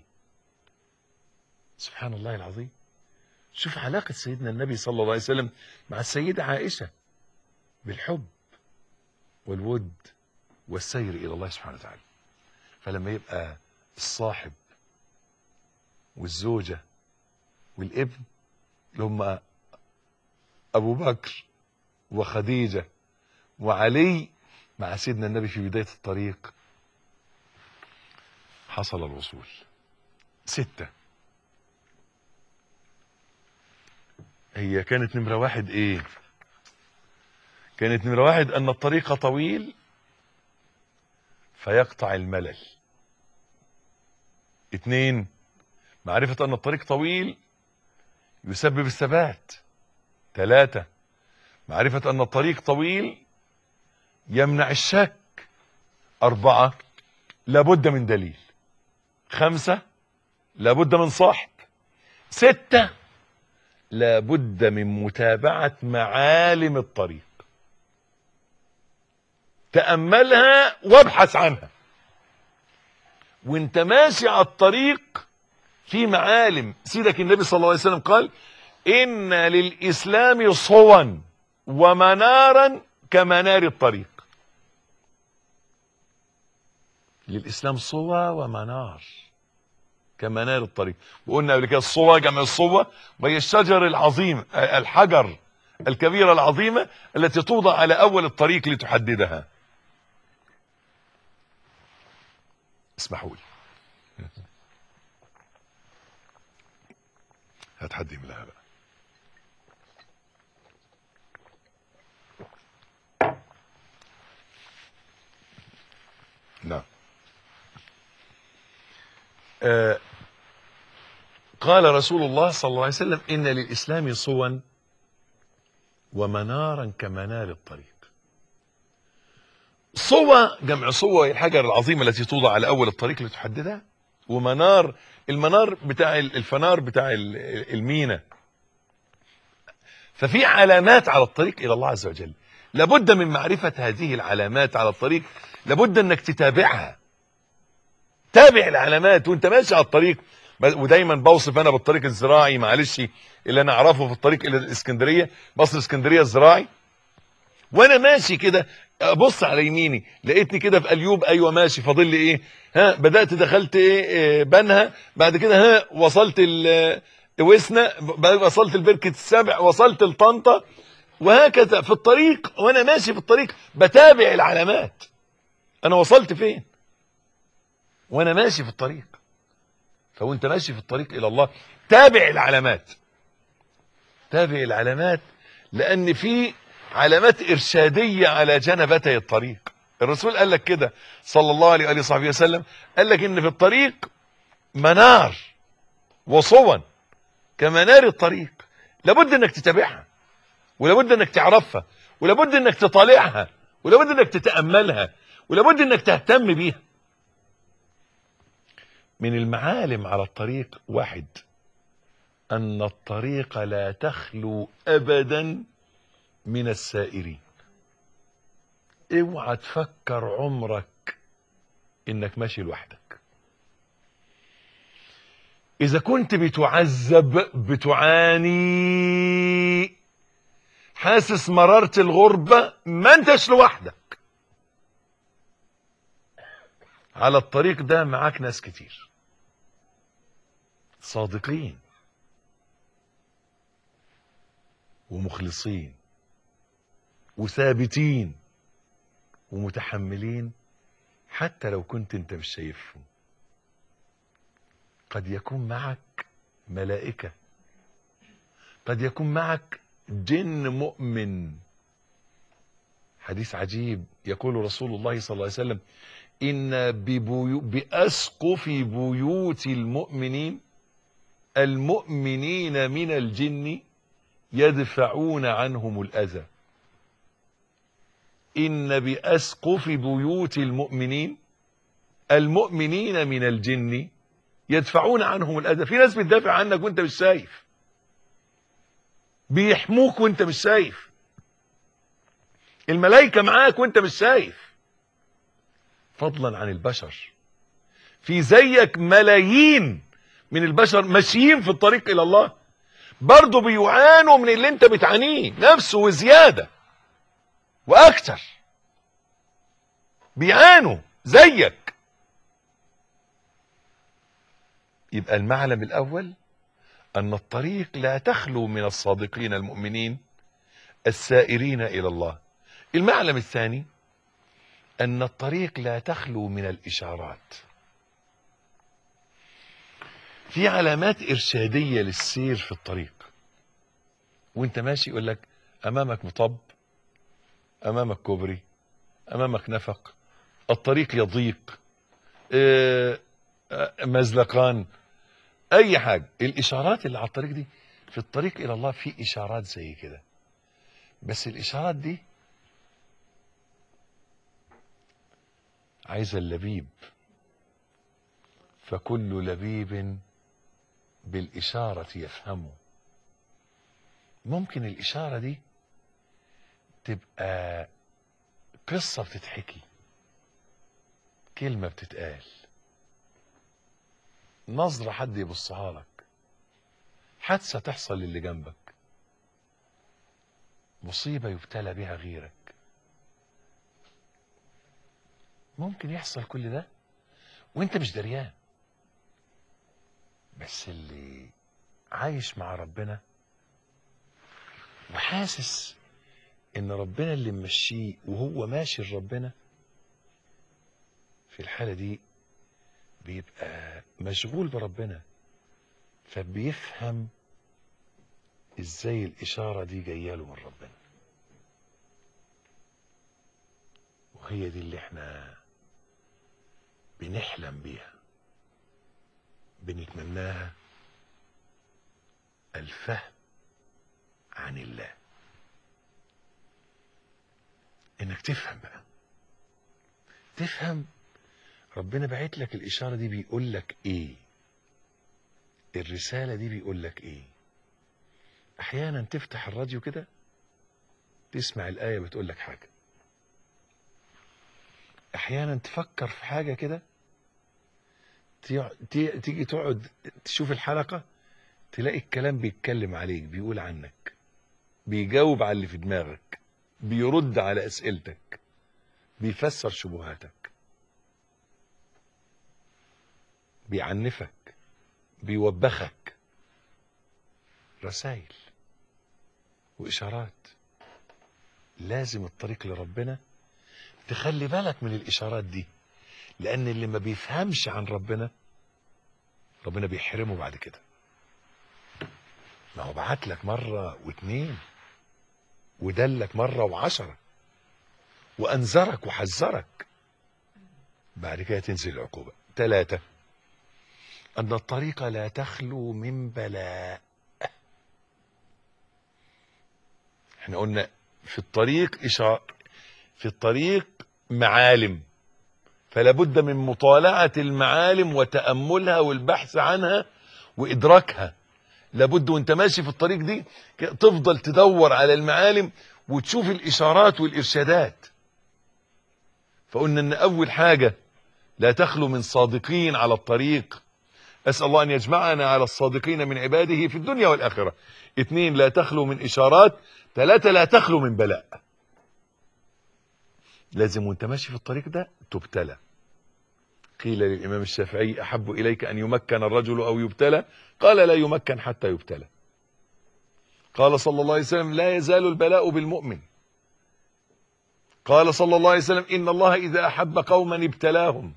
سبحان الله العظيم شوف علاقة سيدنا النبي صلى الله عليه وسلم مع السيدة عائشة بالحب والود والسير إلى الله سبحانه وتعالى فلما يبقى الصاحب والزوجة والابن اللي هم أبو بكر وخديجة وعلي مع سيدنا النبي في بداية الطريق حصل الوصول ستة هي كانت نمرة واحد ايه كانت نمرة واحد ان الطريق طويل فيقطع الملل اتنين معرفة ان الطريق طويل يسبب الثبات ثلاثة معرفة ان الطريق طويل يمنع الشك اربعة لابد من دليل خمسة لابد من صاحب ستة لابد من متابعة معالم الطريق تأملها وابحث عنها وانت ماشي على الطريق في معالم سيدك النبي صلى الله عليه وسلم قال إن للإسلام صوا ومنارا كمنار الطريق للإسلام صوى ومنار كمنار الطريق وقلنا قبل كده الصوى جمع الصوى وهي الشجر العظيم الحجر الكبيرة العظيمة التي توضع على أول الطريق لتحددها اسمحوا لي هتحدي لها بقى نعم آه قال رسول الله صلى الله عليه وسلم إن للإسلام صوا ومنارا كمنار الطريق صوى جمع صوى هي الحجر العظيمة التي توضع على أول الطريق لتحددها ومنار المنار بتاع الفنار بتاع المينا ففي علامات على الطريق إلى الله عز وجل لابد من معرفة هذه العلامات على الطريق لابد أنك تتابعها تابع العلامات وانت ماشي على الطريق ودايما بوصف انا بالطريق الزراعي معلش اللي انا اعرفه في الطريق الى الاسكندريه مصر اسكندريه الزراعي وانا ماشي كده ابص على يميني لقيتني كده في اليوب ايوه ماشي فاضل لي ايه ها بدات دخلت ايه, إيه بنها بعد كده ها وصلت وسنا وصلت البركه السبع وصلت لطنطا وهكذا في الطريق وانا ماشي في الطريق بتابع العلامات انا وصلت فين وانا ماشي في الطريق فوانت ماشي في الطريق الى الله تابع العلامات تابع العلامات لان في علامات ارشاديه على جنبتي الطريق الرسول قال لك كده صلى الله عليه واله وصحبه وسلم قال لك ان في الطريق منار وصوا كمنار الطريق لابد انك تتابعها ولابد انك تعرفها ولابد انك تطالعها ولابد انك تتاملها ولابد انك تهتم بيها من المعالم على الطريق واحد أن الطريق لا تخلو أبدا من السائرين اوعى تفكر عمرك انك ماشي لوحدك اذا كنت بتعذب بتعاني حاسس مرارة الغربة ما انتش لوحدك على الطريق ده معاك ناس كتير صادقين ومخلصين وثابتين ومتحملين حتى لو كنت انت مش شايفهم قد يكون معك ملائكة قد يكون معك جن مؤمن حديث عجيب يقول رسول الله صلى الله عليه وسلم إن ببيو بأسقف بيوت المؤمنين المؤمنين من الجن يدفعون عنهم الأذى إن بأسقف بيوت المؤمنين المؤمنين من الجن يدفعون عنهم الأذى في ناس بتدافع عنك وانت مش شايف بيحموك وانت مش شايف الملائكة معاك وانت مش شايف فضلا عن البشر في زيك ملايين من البشر ماشيين في الطريق إلى الله برضه بيعانوا من اللي انت بتعانيه نفسه وزيادة واكتر بيعانوا زيك يبقى المعلم الاول ان الطريق لا تخلو من الصادقين المؤمنين السائرين الى الله المعلم الثاني ان الطريق لا تخلو من الاشارات في علامات ارشاديه للسير في الطريق وانت ماشي يقول لك امامك مطب امامك كوبري امامك نفق الطريق يضيق آه، آه، مزلقان اي حاجه الاشارات اللي على الطريق دي في الطريق الى الله في اشارات زي كده بس الاشارات دي عايزه اللبيب فكل لبيب بالإشارة يفهمه ممكن الإشارة دي تبقى قصة بتتحكي كلمة بتتقال نظرة حد يبصها لك حادثة تحصل للي جنبك مصيبة يبتلى بها غيرك ممكن يحصل كل ده وانت مش دريان بس اللي عايش مع ربنا وحاسس ان ربنا اللي ممشيه وهو ماشي لربنا في الحالة دي بيبقى مشغول بربنا فبيفهم ازاي الاشارة دي جايه له من ربنا وهي دي اللي احنا بنحلم بيها بنتمناها الفهم عن الله انك تفهم بقى تفهم ربنا بعت لك الاشاره دي بيقول لك ايه الرساله دي بيقول لك ايه احيانا تفتح الراديو كده تسمع الايه بتقول لك حاجه احيانا تفكر في حاجه كده تيع- تي- تيجي تقعد تشوف الحلقه تلاقي الكلام بيتكلم عليك بيقول عنك بيجاوب على اللي في دماغك بيرد على اسئلتك بيفسر شبهاتك بيعنفك بيوبخك رسائل واشارات لازم الطريق لربنا تخلي بالك من الاشارات دي لان اللي ما بيفهمش عن ربنا ربنا بيحرمه بعد كده ما هو بعت لك مره واتنين ودلك مره وعشره وانذرك وحذرك بعد كده تنزل العقوبه ثلاثه ان الطريق لا تخلو من بلاء احنا قلنا في الطريق إشار في الطريق معالم فلا بد من مطالعة المعالم وتأملها والبحث عنها وإدراكها لابد وانت ماشي في الطريق دي ك- تفضل تدور على المعالم وتشوف الإشارات والإرشادات فقلنا ان أول حاجة لا تخلو من صادقين على الطريق أسأل الله أن يجمعنا على الصادقين من عباده في الدنيا والآخرة اثنين لا تخلو من إشارات ثلاثة لا تخلو من بلاء لازم وانت ماشي في الطريق ده تبتلى قيل للإمام الشافعي أحب إليك أن يمكن الرجل أو يبتلى قال لا يمكن حتى يبتلى قال صلى الله عليه وسلم لا يزال البلاء بالمؤمن قال صلى الله عليه وسلم إن الله إذا أحب قوما ابتلاهم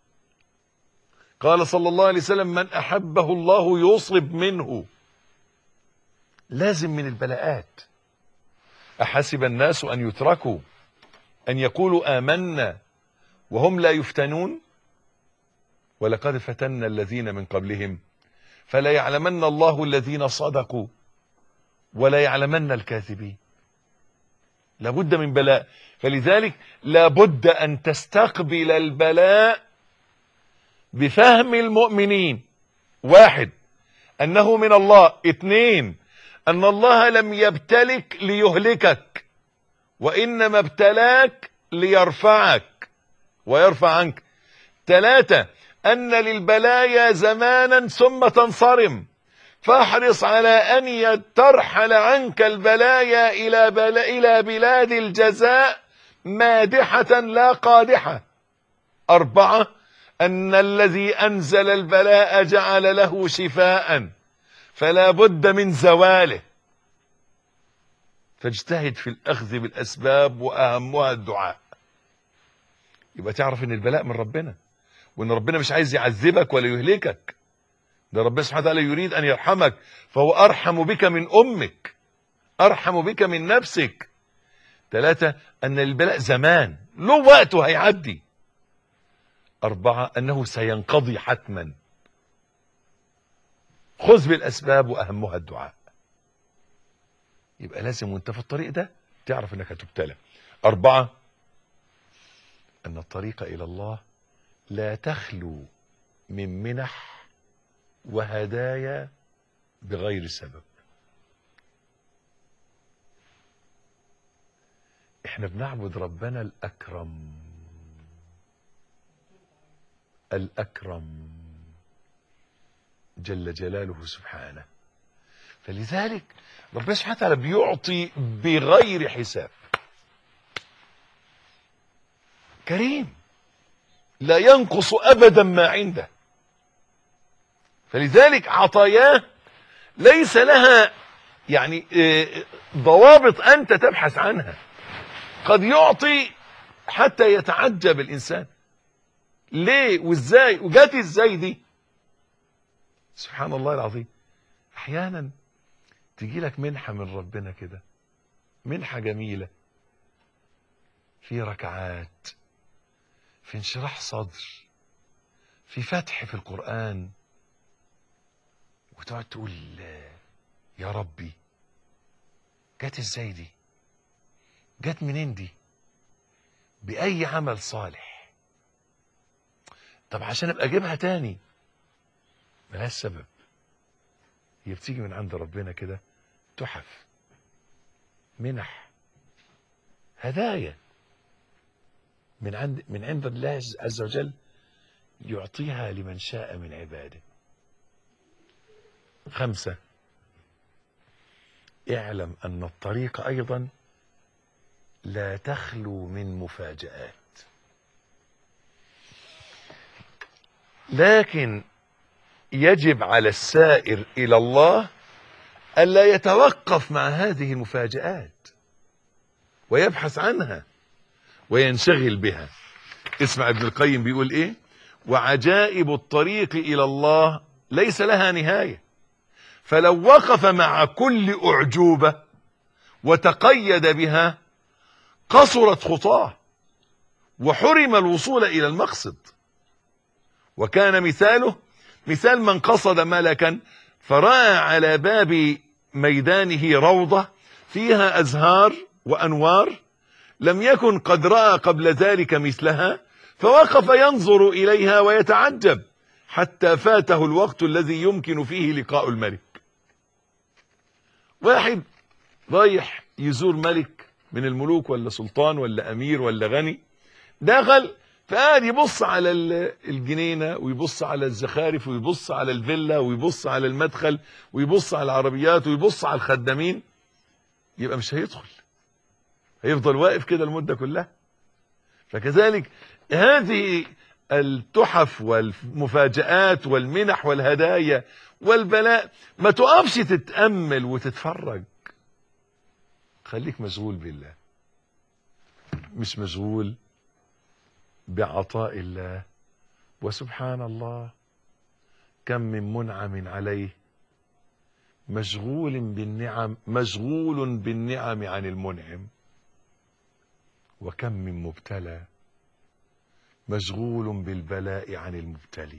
قال صلى الله عليه وسلم من أحبه الله يصب منه لازم من البلاءات أحسب الناس أن يتركوا أن يقولوا آمنا وهم لا يفتنون ولقد فتنا الذين من قبلهم فلا يعلمن الله الذين صدقوا ولا يعلمن الكاذبين لابد من بلاء فلذلك لابد أن تستقبل البلاء بفهم المؤمنين واحد أنه من الله اثنين أن الله لم يبتلك ليهلكك وإنما ابتلاك ليرفعك ويرفع عنك ثلاثة أن للبلايا زمانا ثم تنصرم فاحرص على أن ترحل عنك البلايا إلى, بل... إلى بلاد الجزاء مادحة لا قادحة أربعة أن الذي أنزل البلاء جعل له شفاء فلا بد من زواله فاجتهد في الأخذ بالأسباب وأهمها الدعاء يبقى تعرف ان البلاء من ربنا وان ربنا مش عايز يعذبك ولا يهلكك ده ربنا سبحانه وتعالى يريد ان يرحمك فهو ارحم بك من امك ارحم بك من نفسك ثلاثة ان البلاء زمان له وقته هيعدي اربعة انه سينقضي حتما خذ بالاسباب واهمها الدعاء يبقى لازم وانت في الطريق ده تعرف انك هتبتلى اربعة أن الطريق إلى الله لا تخلو من منح وهدايا بغير سبب احنا بنعبد ربنا الأكرم الأكرم جل جلاله سبحانه فلذلك ربنا سبحانه وتعالى بيعطي بغير حساب كريم لا ينقص ابدا ما عنده فلذلك عطاياه ليس لها يعني آه، ضوابط انت تبحث عنها قد يعطي حتى يتعجب الانسان ليه وازاي وجات ازاي دي سبحان الله العظيم احيانا تجي لك منحه من ربنا كده منحه جميله في ركعات في انشراح صدر في فتح في القرآن وتقعد تقول يا ربي جت ازاي دي جت منين دي بأي عمل صالح طب عشان ابقى اجيبها تاني ملهاش سبب هي بتيجي من عند ربنا كده تحف منح هدايا من عند من عند الله عز وجل يعطيها لمن شاء من عباده خمسة اعلم أن الطريق أيضا لا تخلو من مفاجآت لكن يجب على السائر إلى الله ألا يتوقف مع هذه المفاجآت ويبحث عنها وينشغل بها اسمع ابن القيم بيقول ايه وعجائب الطريق الى الله ليس لها نهايه فلو وقف مع كل اعجوبه وتقيد بها قصرت خطاه وحرم الوصول الى المقصد وكان مثاله مثال من قصد ملكا فراى على باب ميدانه روضه فيها ازهار وانوار لم يكن قد راى قبل ذلك مثلها فوقف ينظر اليها ويتعجب حتى فاته الوقت الذي يمكن فيه لقاء الملك واحد رايح يزور ملك من الملوك ولا سلطان ولا امير ولا غني دخل فقعد يبص على الجنينة ويبص على الزخارف ويبص على الفيلا ويبص على المدخل ويبص على العربيات ويبص على الخدامين يبقى مش هيدخل هيفضل واقف كده المدة كلها فكذلك هذه التحف والمفاجآت والمنح والهدايا والبلاء ما تقفش تتأمل وتتفرج خليك مشغول بالله مش مشغول بعطاء الله وسبحان الله كم من منعم عليه مشغول بالنعم مشغول بالنعم عن المنعم وكم من مبتلى مشغول بالبلاء عن المبتلي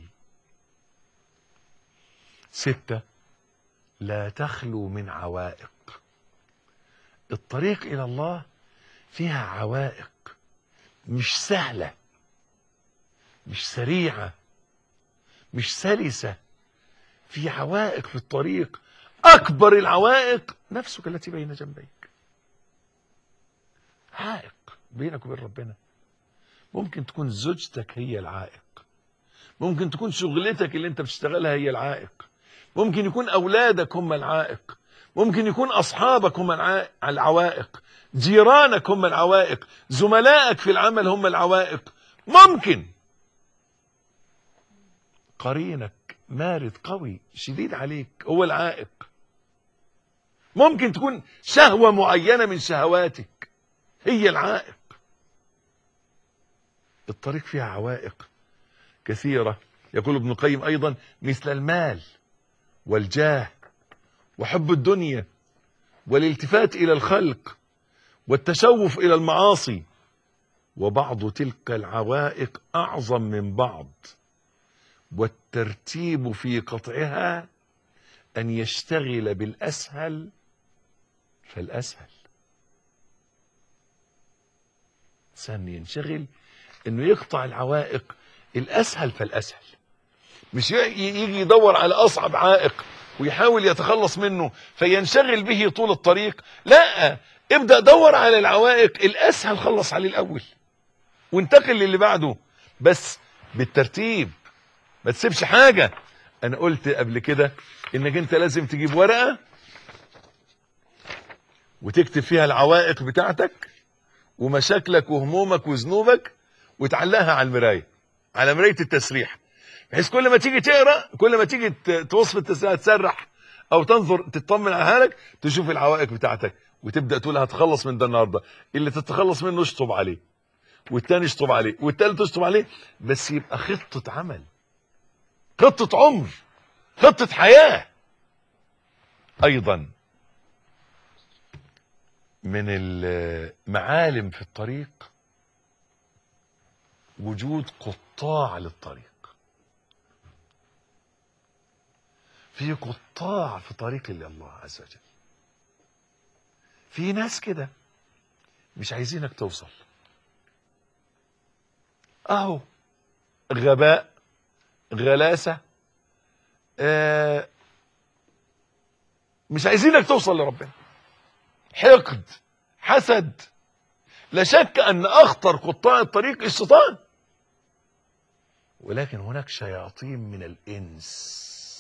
ستة لا تخلو من عوائق الطريق إلى الله فيها عوائق مش سهلة مش سريعة مش سلسة في عوائق في الطريق أكبر العوائق نفسك التي بين جنبيك عائق بينك وبين ربنا ممكن تكون زوجتك هي العائق ممكن تكون شغلتك اللي انت بتشتغلها هي العائق ممكن يكون أولادك هم العائق ممكن يكون أصحابك هم العوائق جيرانك هم العوائق زملائك في العمل هم العوائق ممكن قرينك مارد قوي شديد عليك هو العائق ممكن تكون شهوة معينة من شهواتك هي العائق الطريق فيها عوائق كثيرة يقول ابن القيم أيضا مثل المال والجاه وحب الدنيا والالتفات إلى الخلق والتشوف إلى المعاصي وبعض تلك العوائق أعظم من بعض والترتيب في قطعها أن يشتغل بالأسهل فالأسهل إنسان ينشغل إنه يقطع العوائق الأسهل فالأسهل مش يجي يدور على أصعب عائق ويحاول يتخلص منه فينشغل به طول الطريق لا ابدأ دور على العوائق الأسهل خلص عليه الأول وانتقل للي بعده بس بالترتيب ما تسيبش حاجة انا قلت قبل كده انك انت لازم تجيب ورقة وتكتب فيها العوائق بتاعتك ومشاكلك وهمومك وذنوبك وتعلقها على المراية على مراية التسريح بحيث كل ما تيجي تقرا كل ما تيجي توصف التسريح تسرح او تنظر تطمن على حالك تشوف العوائق بتاعتك وتبدا تقول هتخلص من ده النهارده اللي تتخلص منه اشطب عليه والتاني اشطب عليه والتالت اشطب عليه بس يبقى خطه عمل خطه عمر خطه حياه ايضا من المعالم في الطريق وجود قطاع للطريق في قطاع في طريق الله عز وجل في ناس كده مش عايزينك توصل اهو غباء غلاسة آه مش عايزينك توصل لربنا حقد حسد لا شك ان اخطر قطاع الطريق الشيطان ولكن هناك شياطين من الانس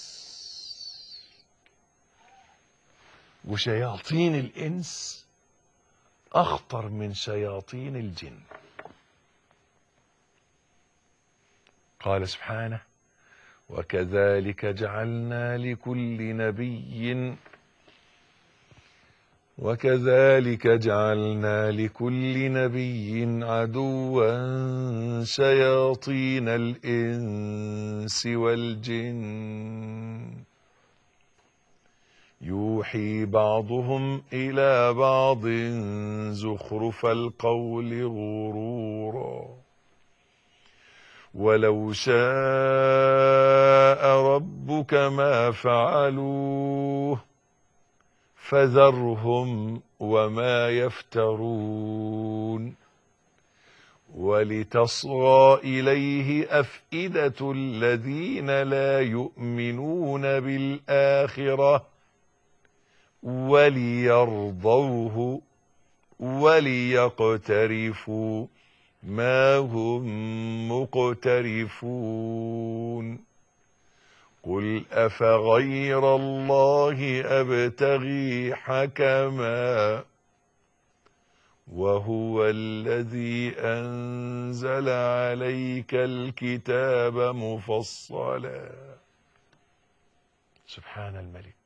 وشياطين الانس اخطر من شياطين الجن قال سبحانه وكذلك جعلنا لكل نبي وكذلك جعلنا لكل نبي عدوا شياطين الإنس والجن يوحي بعضهم إلى بعض زخرف القول غرورا ولو شاء ربك ما فعلوه فذرهم وما يفترون ولتصغى إليه أفئدة الذين لا يؤمنون بالآخرة وليرضوه وليقترفوا ما هم مقترفون قل أفغير الله أبتغي حكما وهو الذي أنزل عليك الكتاب مفصلا سبحان الملك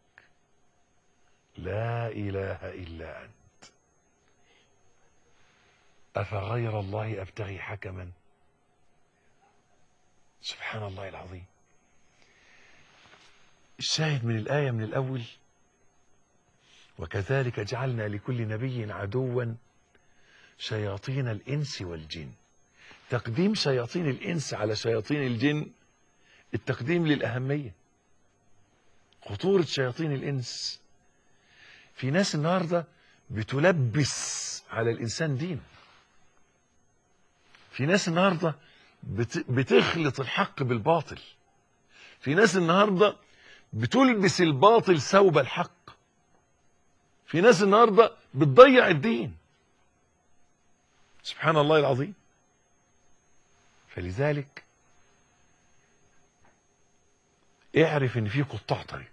لا إله إلا أنت أفغير الله أبتغي حكما سبحان الله العظيم الشاهد من الآية من الأول وكذلك جعلنا لكل نبي عدوا شياطين الإنس والجن تقديم شياطين الإنس على شياطين الجن التقديم للأهمية خطورة شياطين الإنس في ناس النهاردة بتلبس على الإنسان دين في ناس النهاردة بت- بتخلط الحق بالباطل في ناس النهاردة بتلبس الباطل ثوب الحق في ناس النهاردة بتضيع الدين سبحان الله العظيم فلذلك اعرف ان في قطاع طريق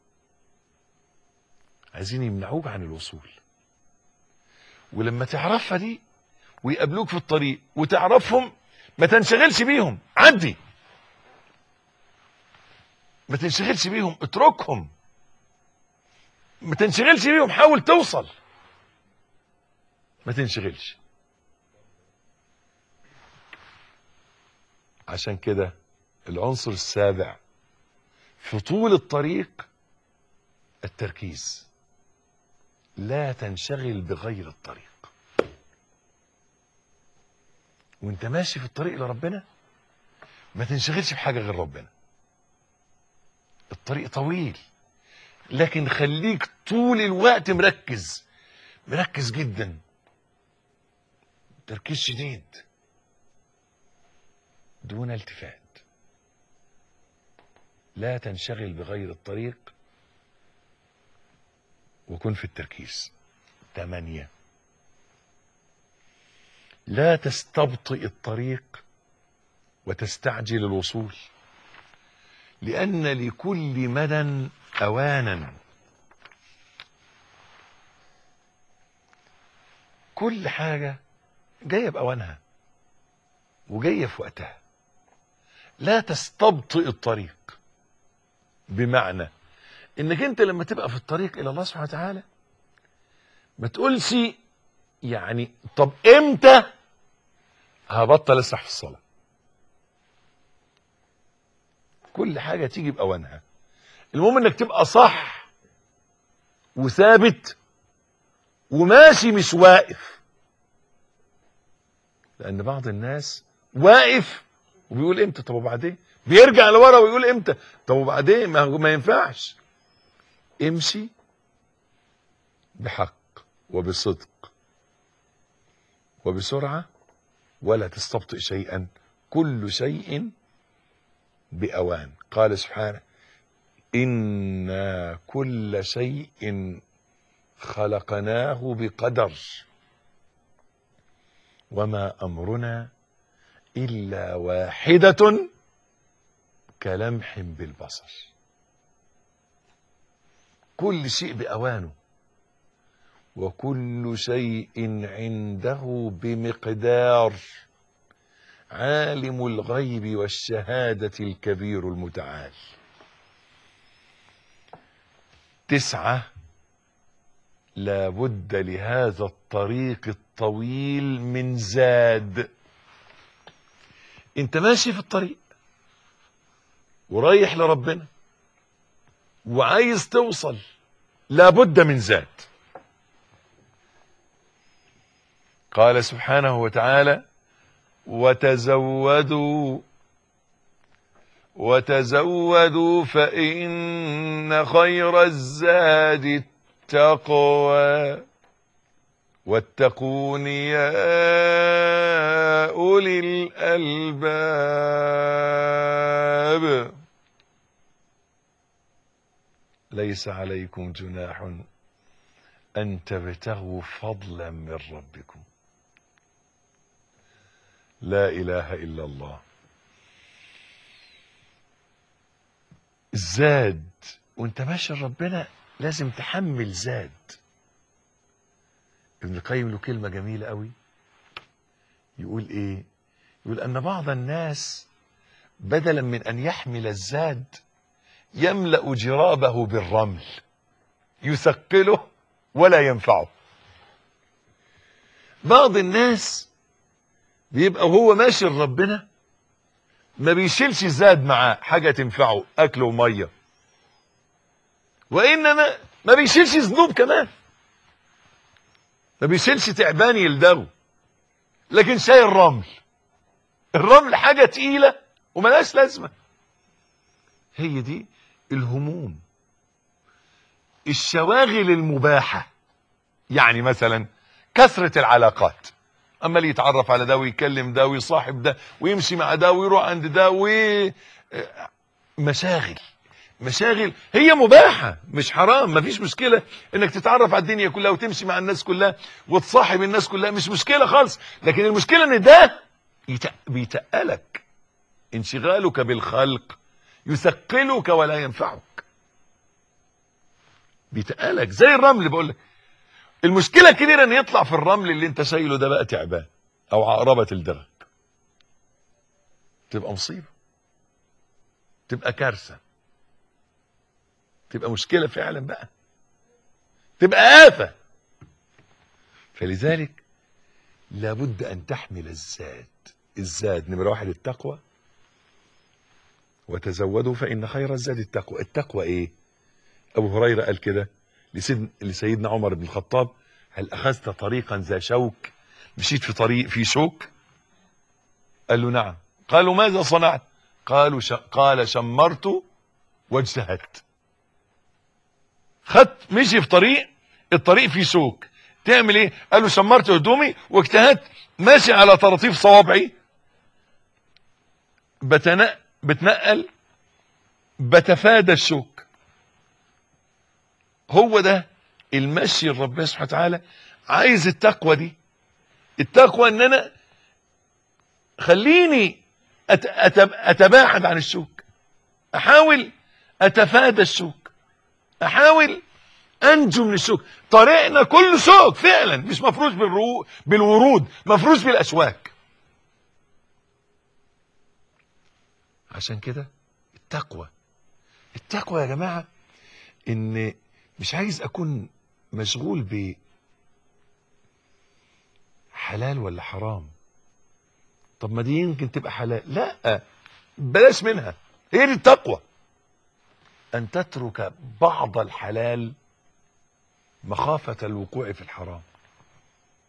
عايزين يمنعوك عن الوصول ولما تعرفها دي ويقابلوك في الطريق وتعرفهم ما تنشغلش بيهم عدي ما تنشغلش بيهم اتركهم ما تنشغلش بيهم حاول توصل ما تنشغلش عشان كده العنصر السابع في طول الطريق التركيز لا تنشغل بغير الطريق وانت ماشي في الطريق لربنا ما تنشغلش بحاجة غير ربنا الطريق طويل لكن خليك طول الوقت مركز مركز جدا تركيز شديد دون التفات لا تنشغل بغير الطريق وكن في التركيز ثمانية لا تستبطئ الطريق وتستعجل الوصول لأن لكل مدى أوانا كل حاجة جاية بأوانها وجاية في وقتها لا تستبطئ الطريق بمعنى انك انت لما تبقى في الطريق الى الله سبحانه وتعالى ما تقولش يعني طب امتى هبطل اسرح في الصلاه كل حاجه تيجي باوانها المهم انك تبقى صح وثابت وماشي مش واقف لان بعض الناس واقف وبيقول امتى طب وبعدين بيرجع لورا ويقول امتى طب وبعدين ما, هو- ما ينفعش امشي بحق وبصدق وبسرعة ولا تستبطئ شيئا كل شيء بأوان قال سبحانه إنا كل شيء خلقناه بقدر وما أمرنا إلا واحدة كلمح بالبصر كل شيء بأوانه وكل شيء عنده بمقدار عالم الغيب والشهادة الكبير المتعال تسعة لا بد لهذا الطريق الطويل من زاد انت ماشي في الطريق ورايح لربنا وعايز توصل لابد من زاد قال سبحانه وتعالى وتزودوا وتزودوا فإن خير الزاد التقوى واتقون يا أولي الألباب ليس عليكم جناح أن تبتغوا فضلا من ربكم لا إله إلا الله الزاد وانت ماشي ربنا لازم تحمل زاد ابن القيم له كلمة جميلة قوي يقول ايه يقول ان بعض الناس بدلا من ان يحمل الزاد يملأ جرابه بالرمل يثقله ولا ينفعه بعض الناس بيبقى وهو ماشي لربنا ما بيشيلش زاد معاه حاجة تنفعه أكل ومية وإنما ما بيشيلش ذنوب كمان ما بيشيلش تعبان يلدغه لكن شايل رمل الرمل حاجة تقيلة وملاش لازمة هي دي الهموم الشواغل المباحة يعني مثلا كثرة العلاقات اما اللي يتعرف على ده ويكلم ده ويصاحب ده ويمشي مع ده ويروح عند ده و مشاغل مشاغل هي مباحة مش حرام مفيش مشكلة انك تتعرف على الدنيا كلها وتمشي مع الناس كلها وتصاحب الناس كلها مش مشكلة خالص لكن المشكلة ان ده يتق... بيتقلك انشغالك بالخلق يثقلك ولا ينفعك بيتقلك زي الرمل بقول لك المشكلة الكبيرة ان يطلع في الرمل اللي انت شايله ده بقى تعبان او عقربة تلدغك تبقى مصيبة تبقى كارثة تبقى مشكلة فعلا بقى تبقى آفة فلذلك لابد ان تحمل الزاد الزاد نمرة واحد التقوى وتزودوا فإن خير الزاد التقوى التقوى ايه ابو هريرة قال كده لسيد... لسيدنا عمر بن الخطاب هل أخذت طريقا ذا شوك مشيت في طريق في شوك قال له نعم قالوا ماذا صنعت قالوا ش... قال شمرت واجتهدت خدت مشي في طريق الطريق فيه شوك تعمل ايه قال له شمرت هدومي واجتهدت ماشي على طراطيف صوابعي بتنق... بتنقل بتفادى الشوك هو ده المشي لربنا سبحانه وتعالى عايز التقوى دي التقوى ان انا خليني أت... أت... اتباعد عن الشوك احاول اتفادى الشوك احاول انجو من الشوك طريقنا كله شوك فعلا مش مفروش بالرو... بالورود مفروش بالاشواك عشان كده التقوى التقوى يا جماعه ان مش عايز اكون مشغول ب حلال ولا حرام طب ما دي يمكن تبقى حلال لا بلاش منها هي دي التقوى ان تترك بعض الحلال مخافة الوقوع في الحرام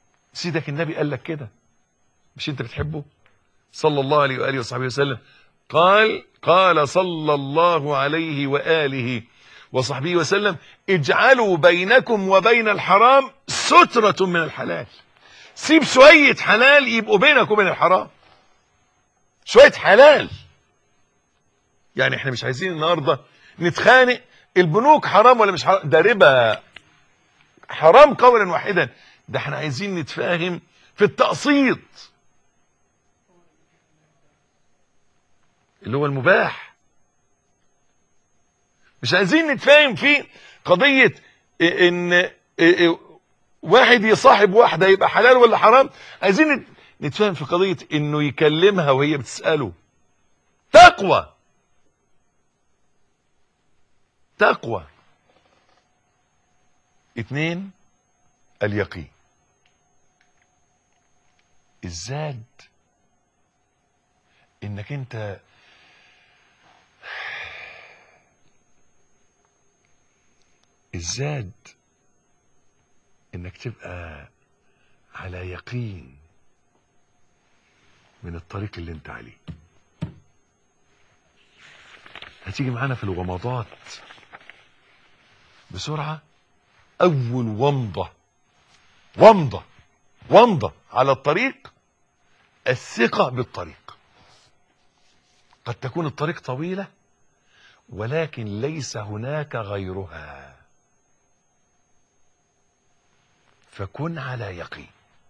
سيدك النبي قال لك كده مش انت بتحبه صلى الله عليه وآله وصحبه وسلم قال قال صلى الله عليه وآله وصحبه وسلم اجعلوا بينكم وبين الحرام سترة من الحلال سيب شوية حلال يبقوا بينك وبين الحرام شوية حلال يعني احنا مش عايزين النهاردة نتخانق البنوك حرام ولا مش حرام ده ربا حرام قولا واحدا ده احنا عايزين نتفاهم في التقسيط اللي هو المباح مش عايزين نتفاهم في قضية ان واحد يصاحب واحدة يبقى حلال ولا حرام عايزين نتفاهم في قضية انه يكلمها وهي بتسأله تقوى تقوى اتنين اليقين الزاد انك انت الزاد انك تبقى على يقين من الطريق اللي انت عليه هتيجي معانا في الغمضات بسرعة اول ومضة ومضة ومضة على الطريق الثقة بالطريق قد تكون الطريق طويلة ولكن ليس هناك غيرها فكن على يقين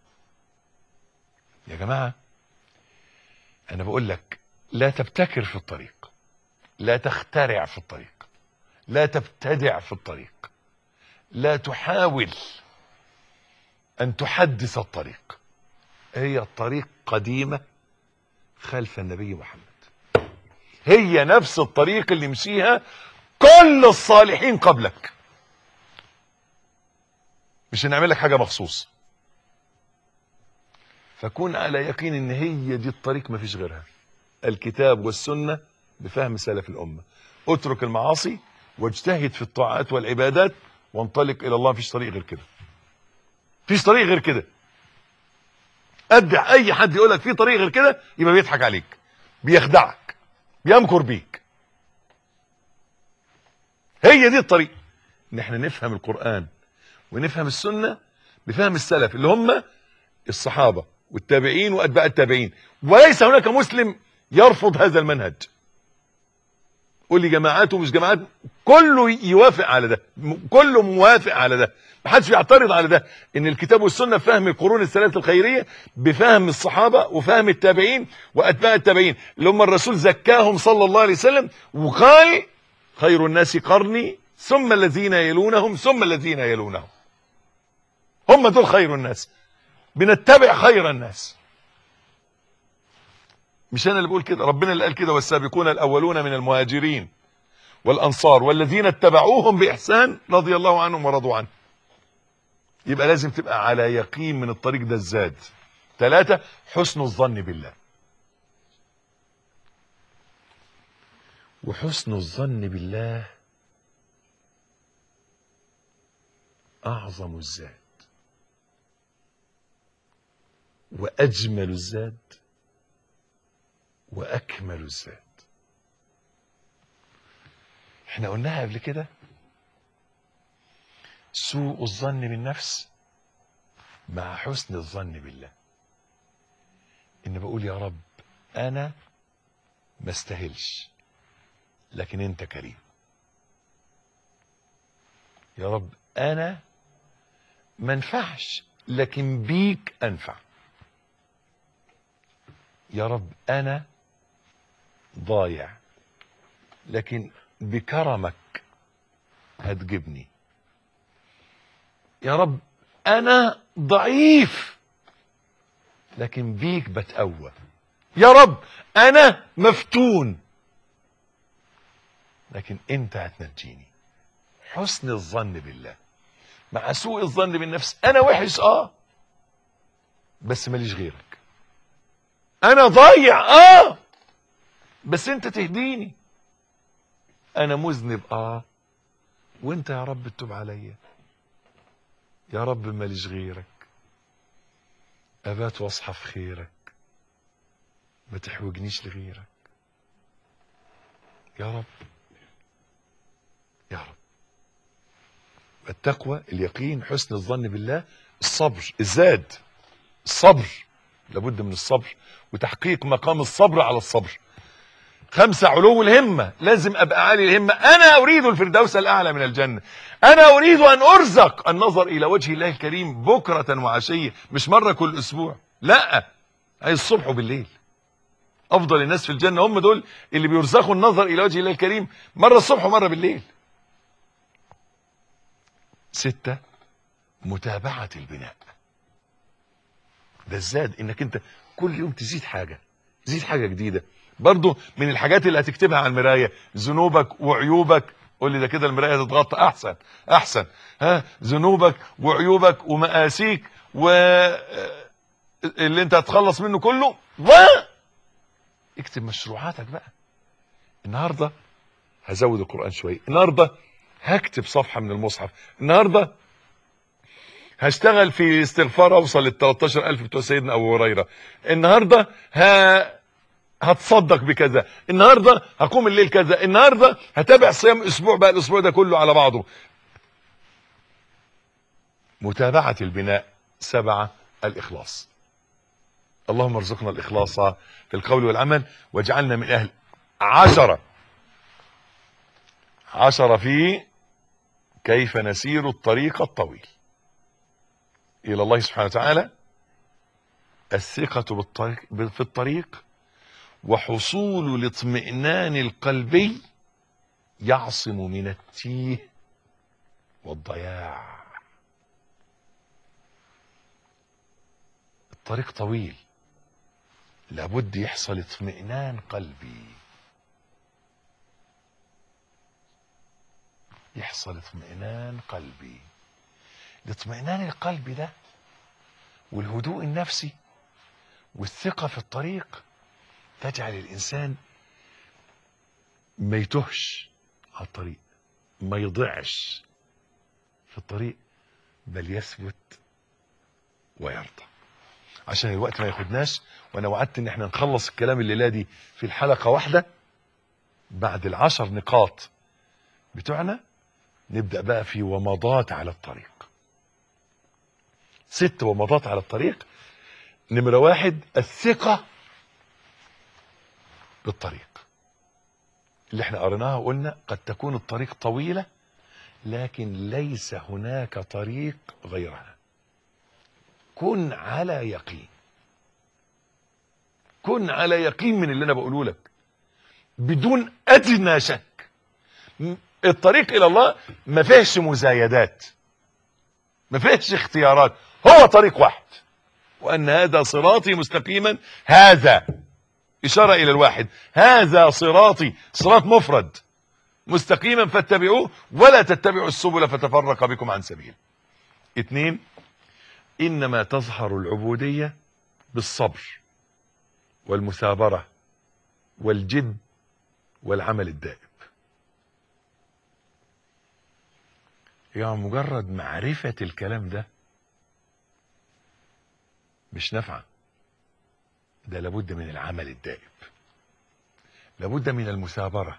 يا جماعة أنا بقول لك لا تبتكر في الطريق لا تخترع في الطريق لا تبتدع في الطريق لا تحاول أن تحدث الطريق هي الطريق قديمة خلف النبي محمد هي نفس الطريق اللي مشيها كل الصالحين قبلك مش هنعمل لك حاجة مخصوص فكون على يقين ان هي دي الطريق ما فيش غيرها الكتاب والسنة بفهم سلف الأمة اترك المعاصي واجتهد في الطاعات والعبادات وانطلق إلى الله مفيش طريق غير كده مفيش طريق غير كده ادع اي حد يقول لك في طريق غير كده يبقى بيضحك عليك بيخدعك بيمكر بيك هي دي الطريق ان احنا نفهم القرآن ونفهم السنة بفهم السلف اللي هم الصحابة والتابعين واتباع التابعين وليس هناك مسلم يرفض هذا المنهج قول لي جماعات ومش جماعات كله يوافق على ده كله موافق على ده محدش بيعترض على ده ان الكتاب والسنه فهم القرون الثلاثه الخيريه بفهم الصحابه وفهم التابعين واتباع التابعين اللي هم الرسول زكاهم صلى الله عليه وسلم وقال خير الناس قرني ثم الذين يلونهم ثم الذين يلونهم هم دول خير الناس بنتبع خير الناس مش انا اللي بقول كده ربنا اللي قال كده والسابقون الاولون من المهاجرين والانصار والذين اتبعوهم باحسان رضي الله عنهم ورضوا عنه يبقى لازم تبقى على يقين من الطريق ده الزاد ثلاثة حسن الظن بالله وحسن الظن بالله أعظم الزاد وأجمل الزاد وأكمل الزاد احنا قلناها قبل كده سوء الظن بالنفس مع حسن الظن بالله ان بقول يا رب انا ما استاهلش لكن انت كريم يا رب انا ما انفعش لكن بيك انفع يا رب انا ضايع لكن بكرمك هتجبني يا رب انا ضعيف لكن بيك بتقوى يا رب انا مفتون لكن انت هتنجيني حسن الظن بالله مع سوء الظن بالنفس انا وحش اه بس ماليش غيرك انا ضايع اه بس انت تهديني انا مذنب اه وانت يا رب تتوب عليا يا رب ماليش غيرك ابات واصحى في خيرك ما تحوجنيش لغيرك يا رب يا رب التقوى اليقين حسن الظن بالله الصبر الزاد الصبر لابد من الصبر وتحقيق مقام الصبر على الصبر خمسة علو الهمة لازم أبقى عالي الهمة أنا أريد الفردوس الأعلى من الجنة أنا أريد أن أرزق النظر إلى وجه الله الكريم بكرة وعشية مش مرة كل أسبوع لا أي الصبح وبالليل أفضل الناس في الجنة هم دول اللي بيرزقوا النظر إلى وجه الله الكريم مرة الصبح ومرة بالليل ستة متابعة البناء ده الزاد انك انت كل يوم تزيد حاجة تزيد حاجة جديدة برضو من الحاجات اللي هتكتبها على المراية ذنوبك وعيوبك قول لي ده كده المراية تتغطى احسن احسن ها ذنوبك وعيوبك ومآسيك و اللي انت هتخلص منه كله و اكتب مشروعاتك بقى النهارده هزود القرآن شوية النهارده هكتب صفحة من المصحف النهارده هشتغل في استغفار اوصل لل 13000 بتوع سيدنا ابو هريره النهارده ه... هتصدق بكذا النهارده هقوم الليل كذا النهارده هتابع صيام اسبوع بقى الاسبوع ده كله على بعضه متابعه البناء سبعه الاخلاص اللهم ارزقنا الاخلاص في القول والعمل واجعلنا من اهل عشرة عشرة في كيف نسير الطريق الطويل الى الله سبحانه وتعالى الثقة بالطريق في الطريق وحصول الاطمئنان القلبي يعصم من التيه والضياع الطريق طويل لابد يحصل اطمئنان قلبي يحصل اطمئنان قلبي الاطمئنان القلبي ده والهدوء النفسي والثقة في الطريق تجعل الإنسان ما يتهش على الطريق ما يضيعش في الطريق بل يثبت ويرضى عشان الوقت ما ياخدناش وانا وعدت ان احنا نخلص الكلام الليله دي في الحلقه واحده بعد العشر نقاط بتوعنا نبدا بقى في ومضات على الطريق ست ومضات على الطريق نمرة واحد الثقة بالطريق اللي احنا قريناها وقلنا قد تكون الطريق طويلة لكن ليس هناك طريق غيرها كن على يقين كن على يقين من اللي انا بقوله لك بدون ادنى شك الطريق الى الله ما فيهش مزايدات ما فيهش اختيارات هو طريق واحد وأن هذا صراطي مستقيما هذا إشارة إلى الواحد هذا صراطي صراط مفرد مستقيما فاتبعوه ولا تتبعوا السبل فتفرق بكم عن سبيل اثنين إنما تظهر العبودية بالصبر والمثابرة والجد والعمل الدائم يعني مجرد معرفة الكلام ده مش نافعه ده لابد من العمل الدائب لابد من المثابرة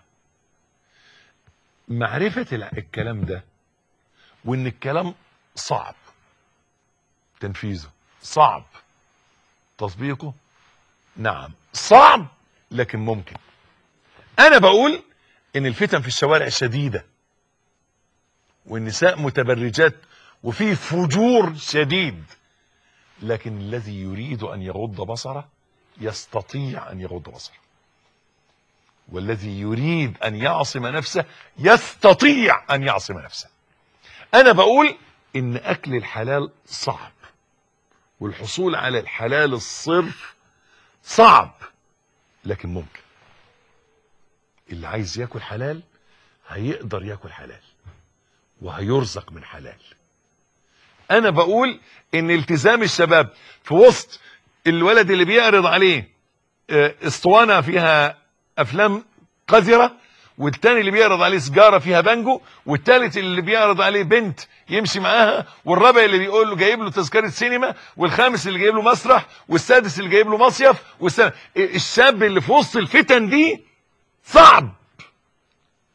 معرفة الكلام ده وان الكلام صعب تنفيذه صعب تطبيقه نعم صعب لكن ممكن انا بقول ان الفتن في الشوارع شديدة والنساء متبرجات وفي فجور شديد لكن الذي يريد ان يغض بصره يستطيع ان يغض بصره والذي يريد ان يعصم نفسه يستطيع ان يعصم نفسه انا بقول ان اكل الحلال صعب والحصول على الحلال الصرف صعب لكن ممكن اللي عايز ياكل حلال هيقدر ياكل حلال وهيرزق من حلال انا بقول ان التزام الشباب في وسط الولد اللي بيعرض عليه اسطوانة فيها افلام قذرة والتاني اللي بيعرض عليه سجارة فيها بانجو والتالت اللي بيعرض عليه بنت يمشي معاها والرابع اللي بيقول له جايب له تذكرة سينما والخامس اللي جايب له مسرح والسادس اللي جايب له مصيف والسادس الشاب اللي في وسط الفتن دي صعب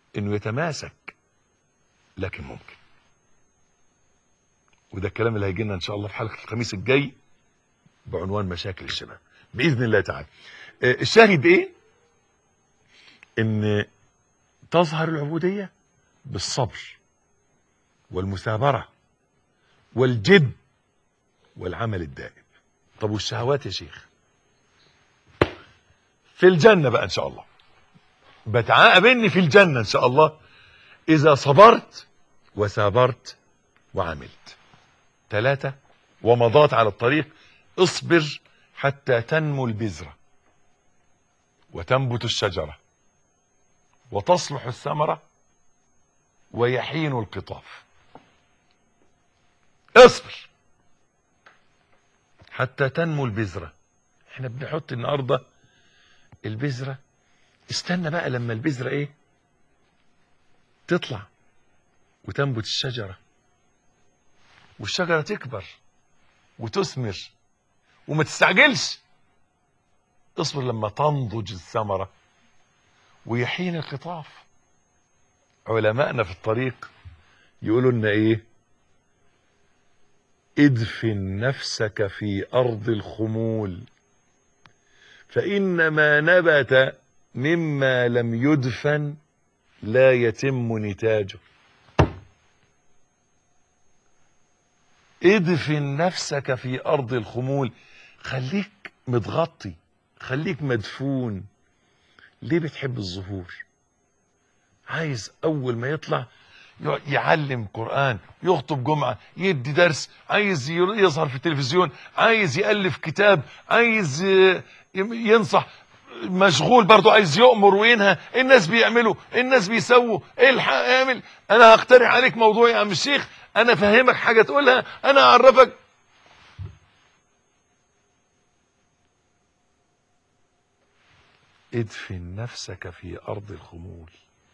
انه يتماسك لكن ممكن وده الكلام اللي هيجي لنا ان شاء الله في حلقه الخميس الجاي بعنوان مشاكل الشباب باذن الله تعالى آه، الشاهد ايه ان تظهر العبوديه بالصبر والمثابره والجد والعمل الدائم طب والشهوات يا شيخ في الجنه بقى ان شاء الله بتعاقبني في الجنه ان شاء الله اذا صبرت وثابرت وعملت ثلاثة ومضات على الطريق اصبر حتى تنمو البذرة وتنبت الشجرة وتصلح الثمرة ويحين القطاف اصبر حتى تنمو البذرة احنا بنحط النهاردة البذرة استنى بقى لما البذرة ايه تطلع وتنبت الشجرة والشجرة تكبر وتثمر وما تستعجلش اصبر لما تنضج الثمرة ويحين القطاف علماءنا في الطريق يقولوا لنا ايه ادفن نفسك في ارض الخمول فان ما نبت مما لم يدفن لا يتم نتاجه ادفن نفسك في ارض الخمول خليك متغطي خليك مدفون ليه بتحب الظهور عايز اول ما يطلع يقعد يعلم قرآن يخطب جمعة يدي درس عايز يظهر في التلفزيون عايز يألف كتاب عايز ي- ينصح مشغول برضه عايز يؤمر وينهى الناس بيعملوا الناس بيسووا الحق اعمل انا هقترح عليك موضوع يا عم الشيخ انا فهمك حاجة تقولها انا اعرفك ادفن نفسك في ارض الخمول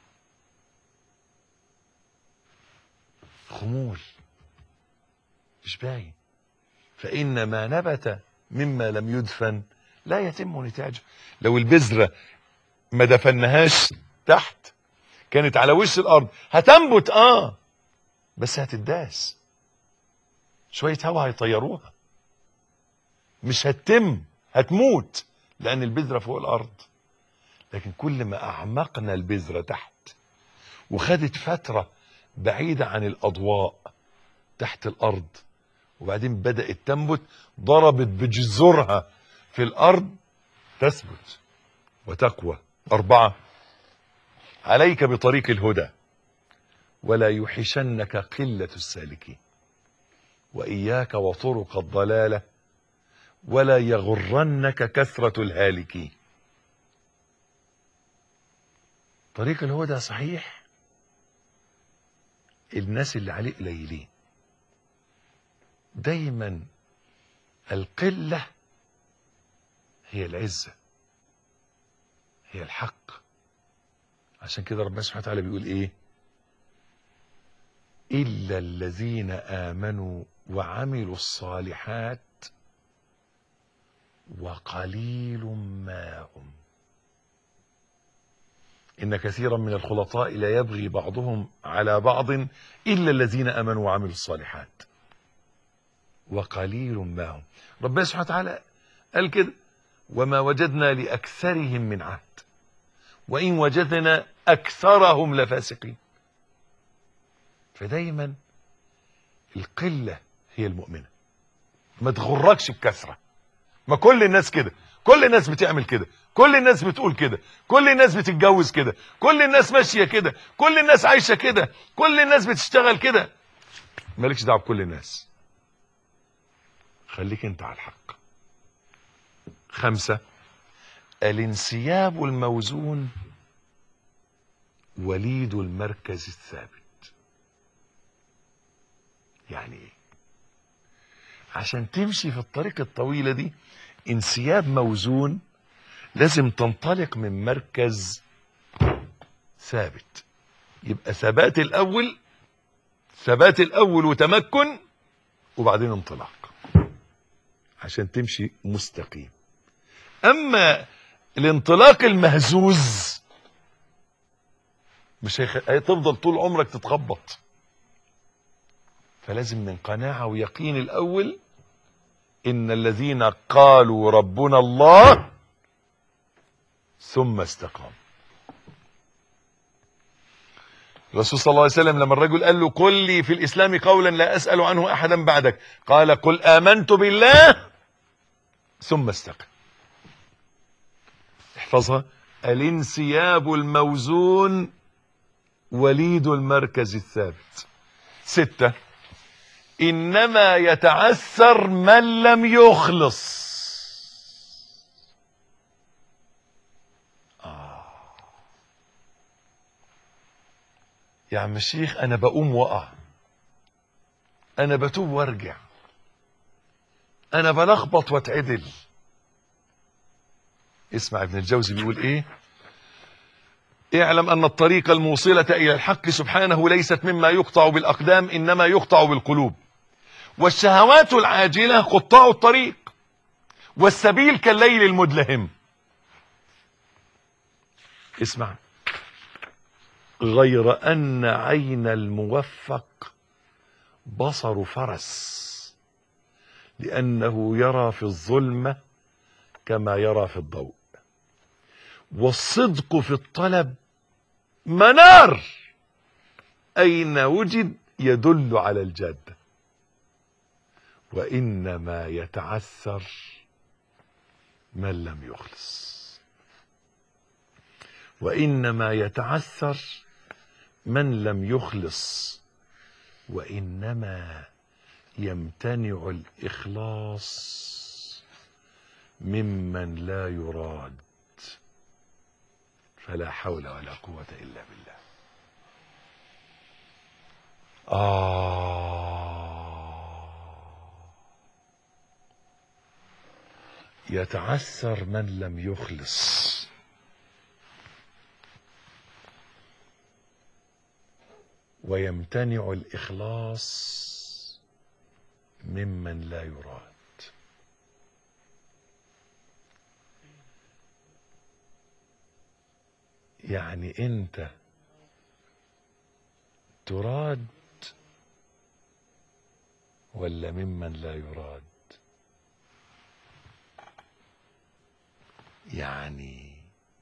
خمول مش باين فإن ما نبت مما لم يدفن لا يتم نتاجه لو البذرة ما دفنهاش تحت كانت على وش الأرض هتنبت آه بس هتداس شوية هوا هيطيروها مش هتتم هتموت لأن البذرة فوق الأرض لكن كل ما أعمقنا البذرة تحت وخدت فترة بعيدة عن الأضواء تحت الأرض وبعدين بدأت تنبت ضربت بجذورها في الأرض تثبت وتقوى أربعة عليك بطريق الهدى ولا يحشنك قلة السالكين وإياك وطرق الضلالة ولا يغرنك كثرة الهالكين طريق الهدى صحيح الناس اللي عليه قليلين دايما القلة هي العزة هي الحق عشان كده ربنا سبحانه وتعالى بيقول ايه إلا الذين آمنوا وعملوا الصالحات وقليل ما هم إن كثيرا من الخلطاء لا يبغي بعضهم على بعض إلا الذين آمنوا وعملوا الصالحات وقليل ما هم ربنا سبحانه وتعالى قال كده وما وجدنا لأكثرهم من عهد وإن وجدنا أكثرهم لفاسقين فدايما القلة هي المؤمنة ما تغركش بكثرة ما كل الناس كده كل الناس بتعمل كده كل الناس بتقول كده كل الناس بتتجوز كده كل الناس ماشية كده كل الناس عايشة كده كل الناس بتشتغل كده مالكش دعوه بكل الناس خليك انت على الحق خمسة الانسياب الموزون وليد المركز الثابت يعني ايه عشان تمشي في الطريق الطويلة دي انسياب موزون لازم تنطلق من مركز ثابت يبقى ثبات الاول ثبات الاول وتمكن وبعدين انطلاق عشان تمشي مستقيم اما الانطلاق المهزوز مش هيخ... هتفضل طول عمرك تتخبط فلازم من قناعة ويقين الأول إن الذين قالوا ربنا الله ثم استقاموا الرسول صلى الله عليه وسلم لما الرجل قال له قل لي في الإسلام قولا لا أسأل عنه أحدا بعدك قال قل آمنت بالله ثم استقم احفظها الانسياب الموزون وليد المركز الثابت ستة إنما يتعثر من لم يخلص يا عم الشيخ انا بقوم وقع انا بتوب وارجع انا بلخبط واتعدل اسمع ابن الجوزي بيقول ايه اعلم ان الطريق الموصلة الى الحق سبحانه ليست مما يقطع بالاقدام انما يقطع بالقلوب والشهوات العاجلة قطاع الطريق والسبيل كالليل المدلهم اسمع غير أن عين الموفق بصر فرس لأنه يرى في الظلمة كما يرى في الضوء والصدق في الطلب منار أين وجد يدل على الجادة وإنما يتعثر من لم يخلص وإنما يتعثر من لم يخلص وإنما يمتنع الإخلاص ممن لا يراد فلا حول ولا قوة إلا بالله آه يتعثر من لم يخلص ويمتنع الإخلاص ممن لا يراد يعني أنت تراد ولا ممن لا يراد يعني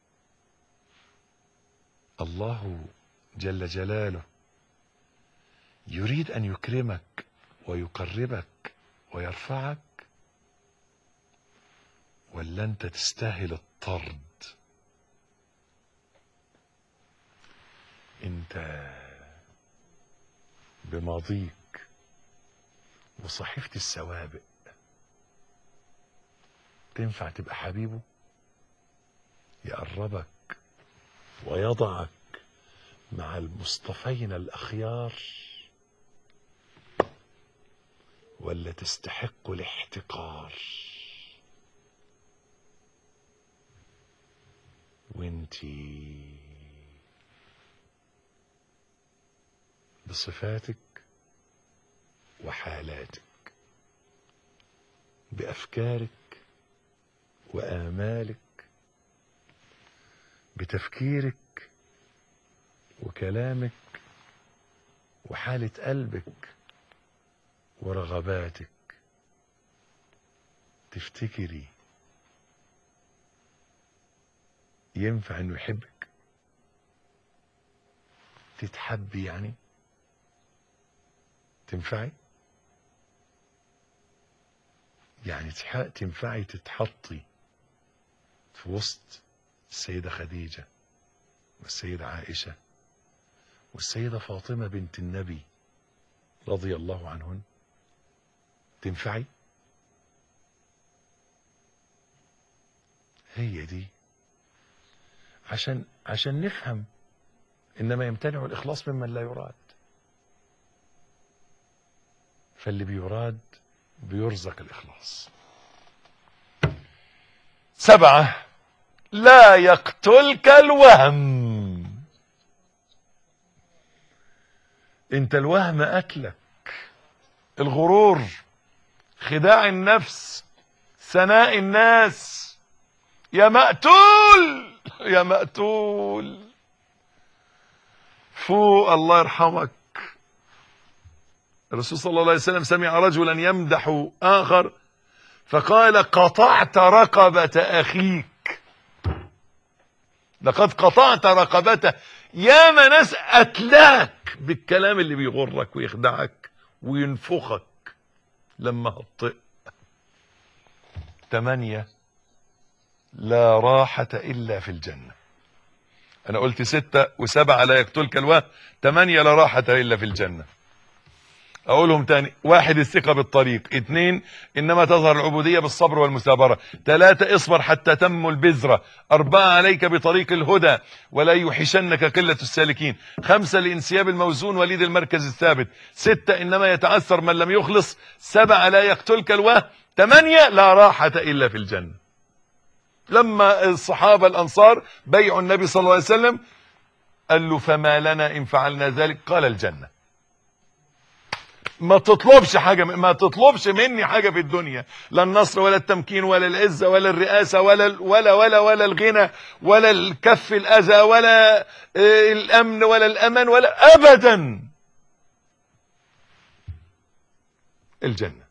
الله جل جلاله يريد أن يكرمك ويقربك ويرفعك ولا أنت تستاهل الطرد أنت بماضيك وصحيفة السوابق تنفع تبقى حبيبه يقربك ويضعك مع المصطفين الأخيار ولا تستحق الاحتقار وانتي بصفاتك وحالاتك بأفكارك وآمالك بتفكيرك وكلامك وحالة قلبك ورغباتك تفتكري ينفع انه يحبك تتحبي يعني تنفعي يعني تح- تنفعي تتحطي في وسط السيدة خديجة والسيدة عائشة والسيدة فاطمة بنت النبي رضي الله عنهن تنفعي هي دي عشان عشان نفهم انما يمتنع الاخلاص ممن لا يراد فاللي بيراد بيرزق الاخلاص سبعة لا يقتلك الوهم انت الوهم اكلك الغرور خداع النفس ثناء الناس يا مقتول يا مقتول فوق الله يرحمك الرسول صلى الله عليه وسلم سمع رجلا يمدح آخر فقال قطعت رقبة أخيك لقد قطعت رقبته يا ما ناس أتلاك بالكلام اللي بيغرك ويخدعك وينفخك لما هتطق تمانية لا راحة إلا في الجنة أنا قلت ستة وسبعة لا يقتلك الوهم تمانية لا راحة إلا في الجنة اقولهم تاني واحد الثقة بالطريق اثنين انما تظهر العبودية بالصبر والمثابرة ثلاثة اصبر حتى تم البذرة اربعة عليك بطريق الهدى ولا يوحشنك قلة السالكين خمسة لانسياب الموزون وليد المركز الثابت ستة انما يتعثر من لم يخلص سبعة لا يقتلك الوهم ثمانية لا راحة الا في الجنة لما الصحابة الانصار بيعوا النبي صلى الله عليه وسلم قال له فما لنا ان فعلنا ذلك قال الجنه ما تطلبش حاجة ما تطلبش مني حاجة في الدنيا لا النصر ولا التمكين ولا العزة ولا الرئاسة ولا ولا ولا ولا الغنى ولا الكف الأذى ولا الأمن ولا الأمان ولا أبدا الجنة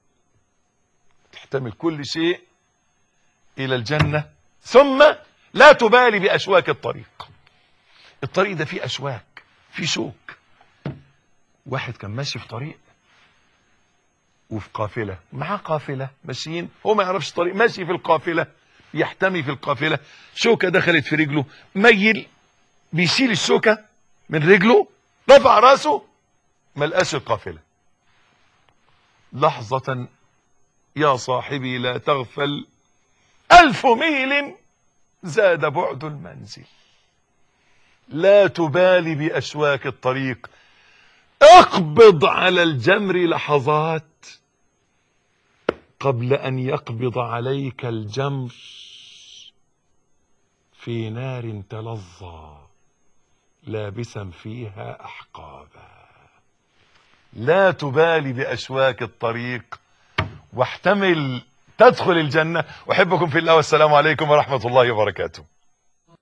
تحتمل كل شيء إلى الجنة ثم لا تبالي بأشواك الطريق الطريق ده فيه أشواك فيه شوك واحد كان ماشي في طريق وفي قافلة معاه قافلة ماشيين هو ما يعرفش طريق ماشي في القافلة يحتمي في القافلة شوكة دخلت في رجله ميل بيشيل الشوكة من رجله رفع راسه ما لقاش القافلة لحظة يا صاحبي لا تغفل ألف ميل زاد بعد المنزل لا تبالي بأشواك الطريق اقبض على الجمر لحظات قبل ان يقبض عليك الجمر في نار تلظى لابسا فيها احقابا لا تبالي باشواك الطريق واحتمل تدخل الجنه احبكم في الله والسلام عليكم ورحمه الله وبركاته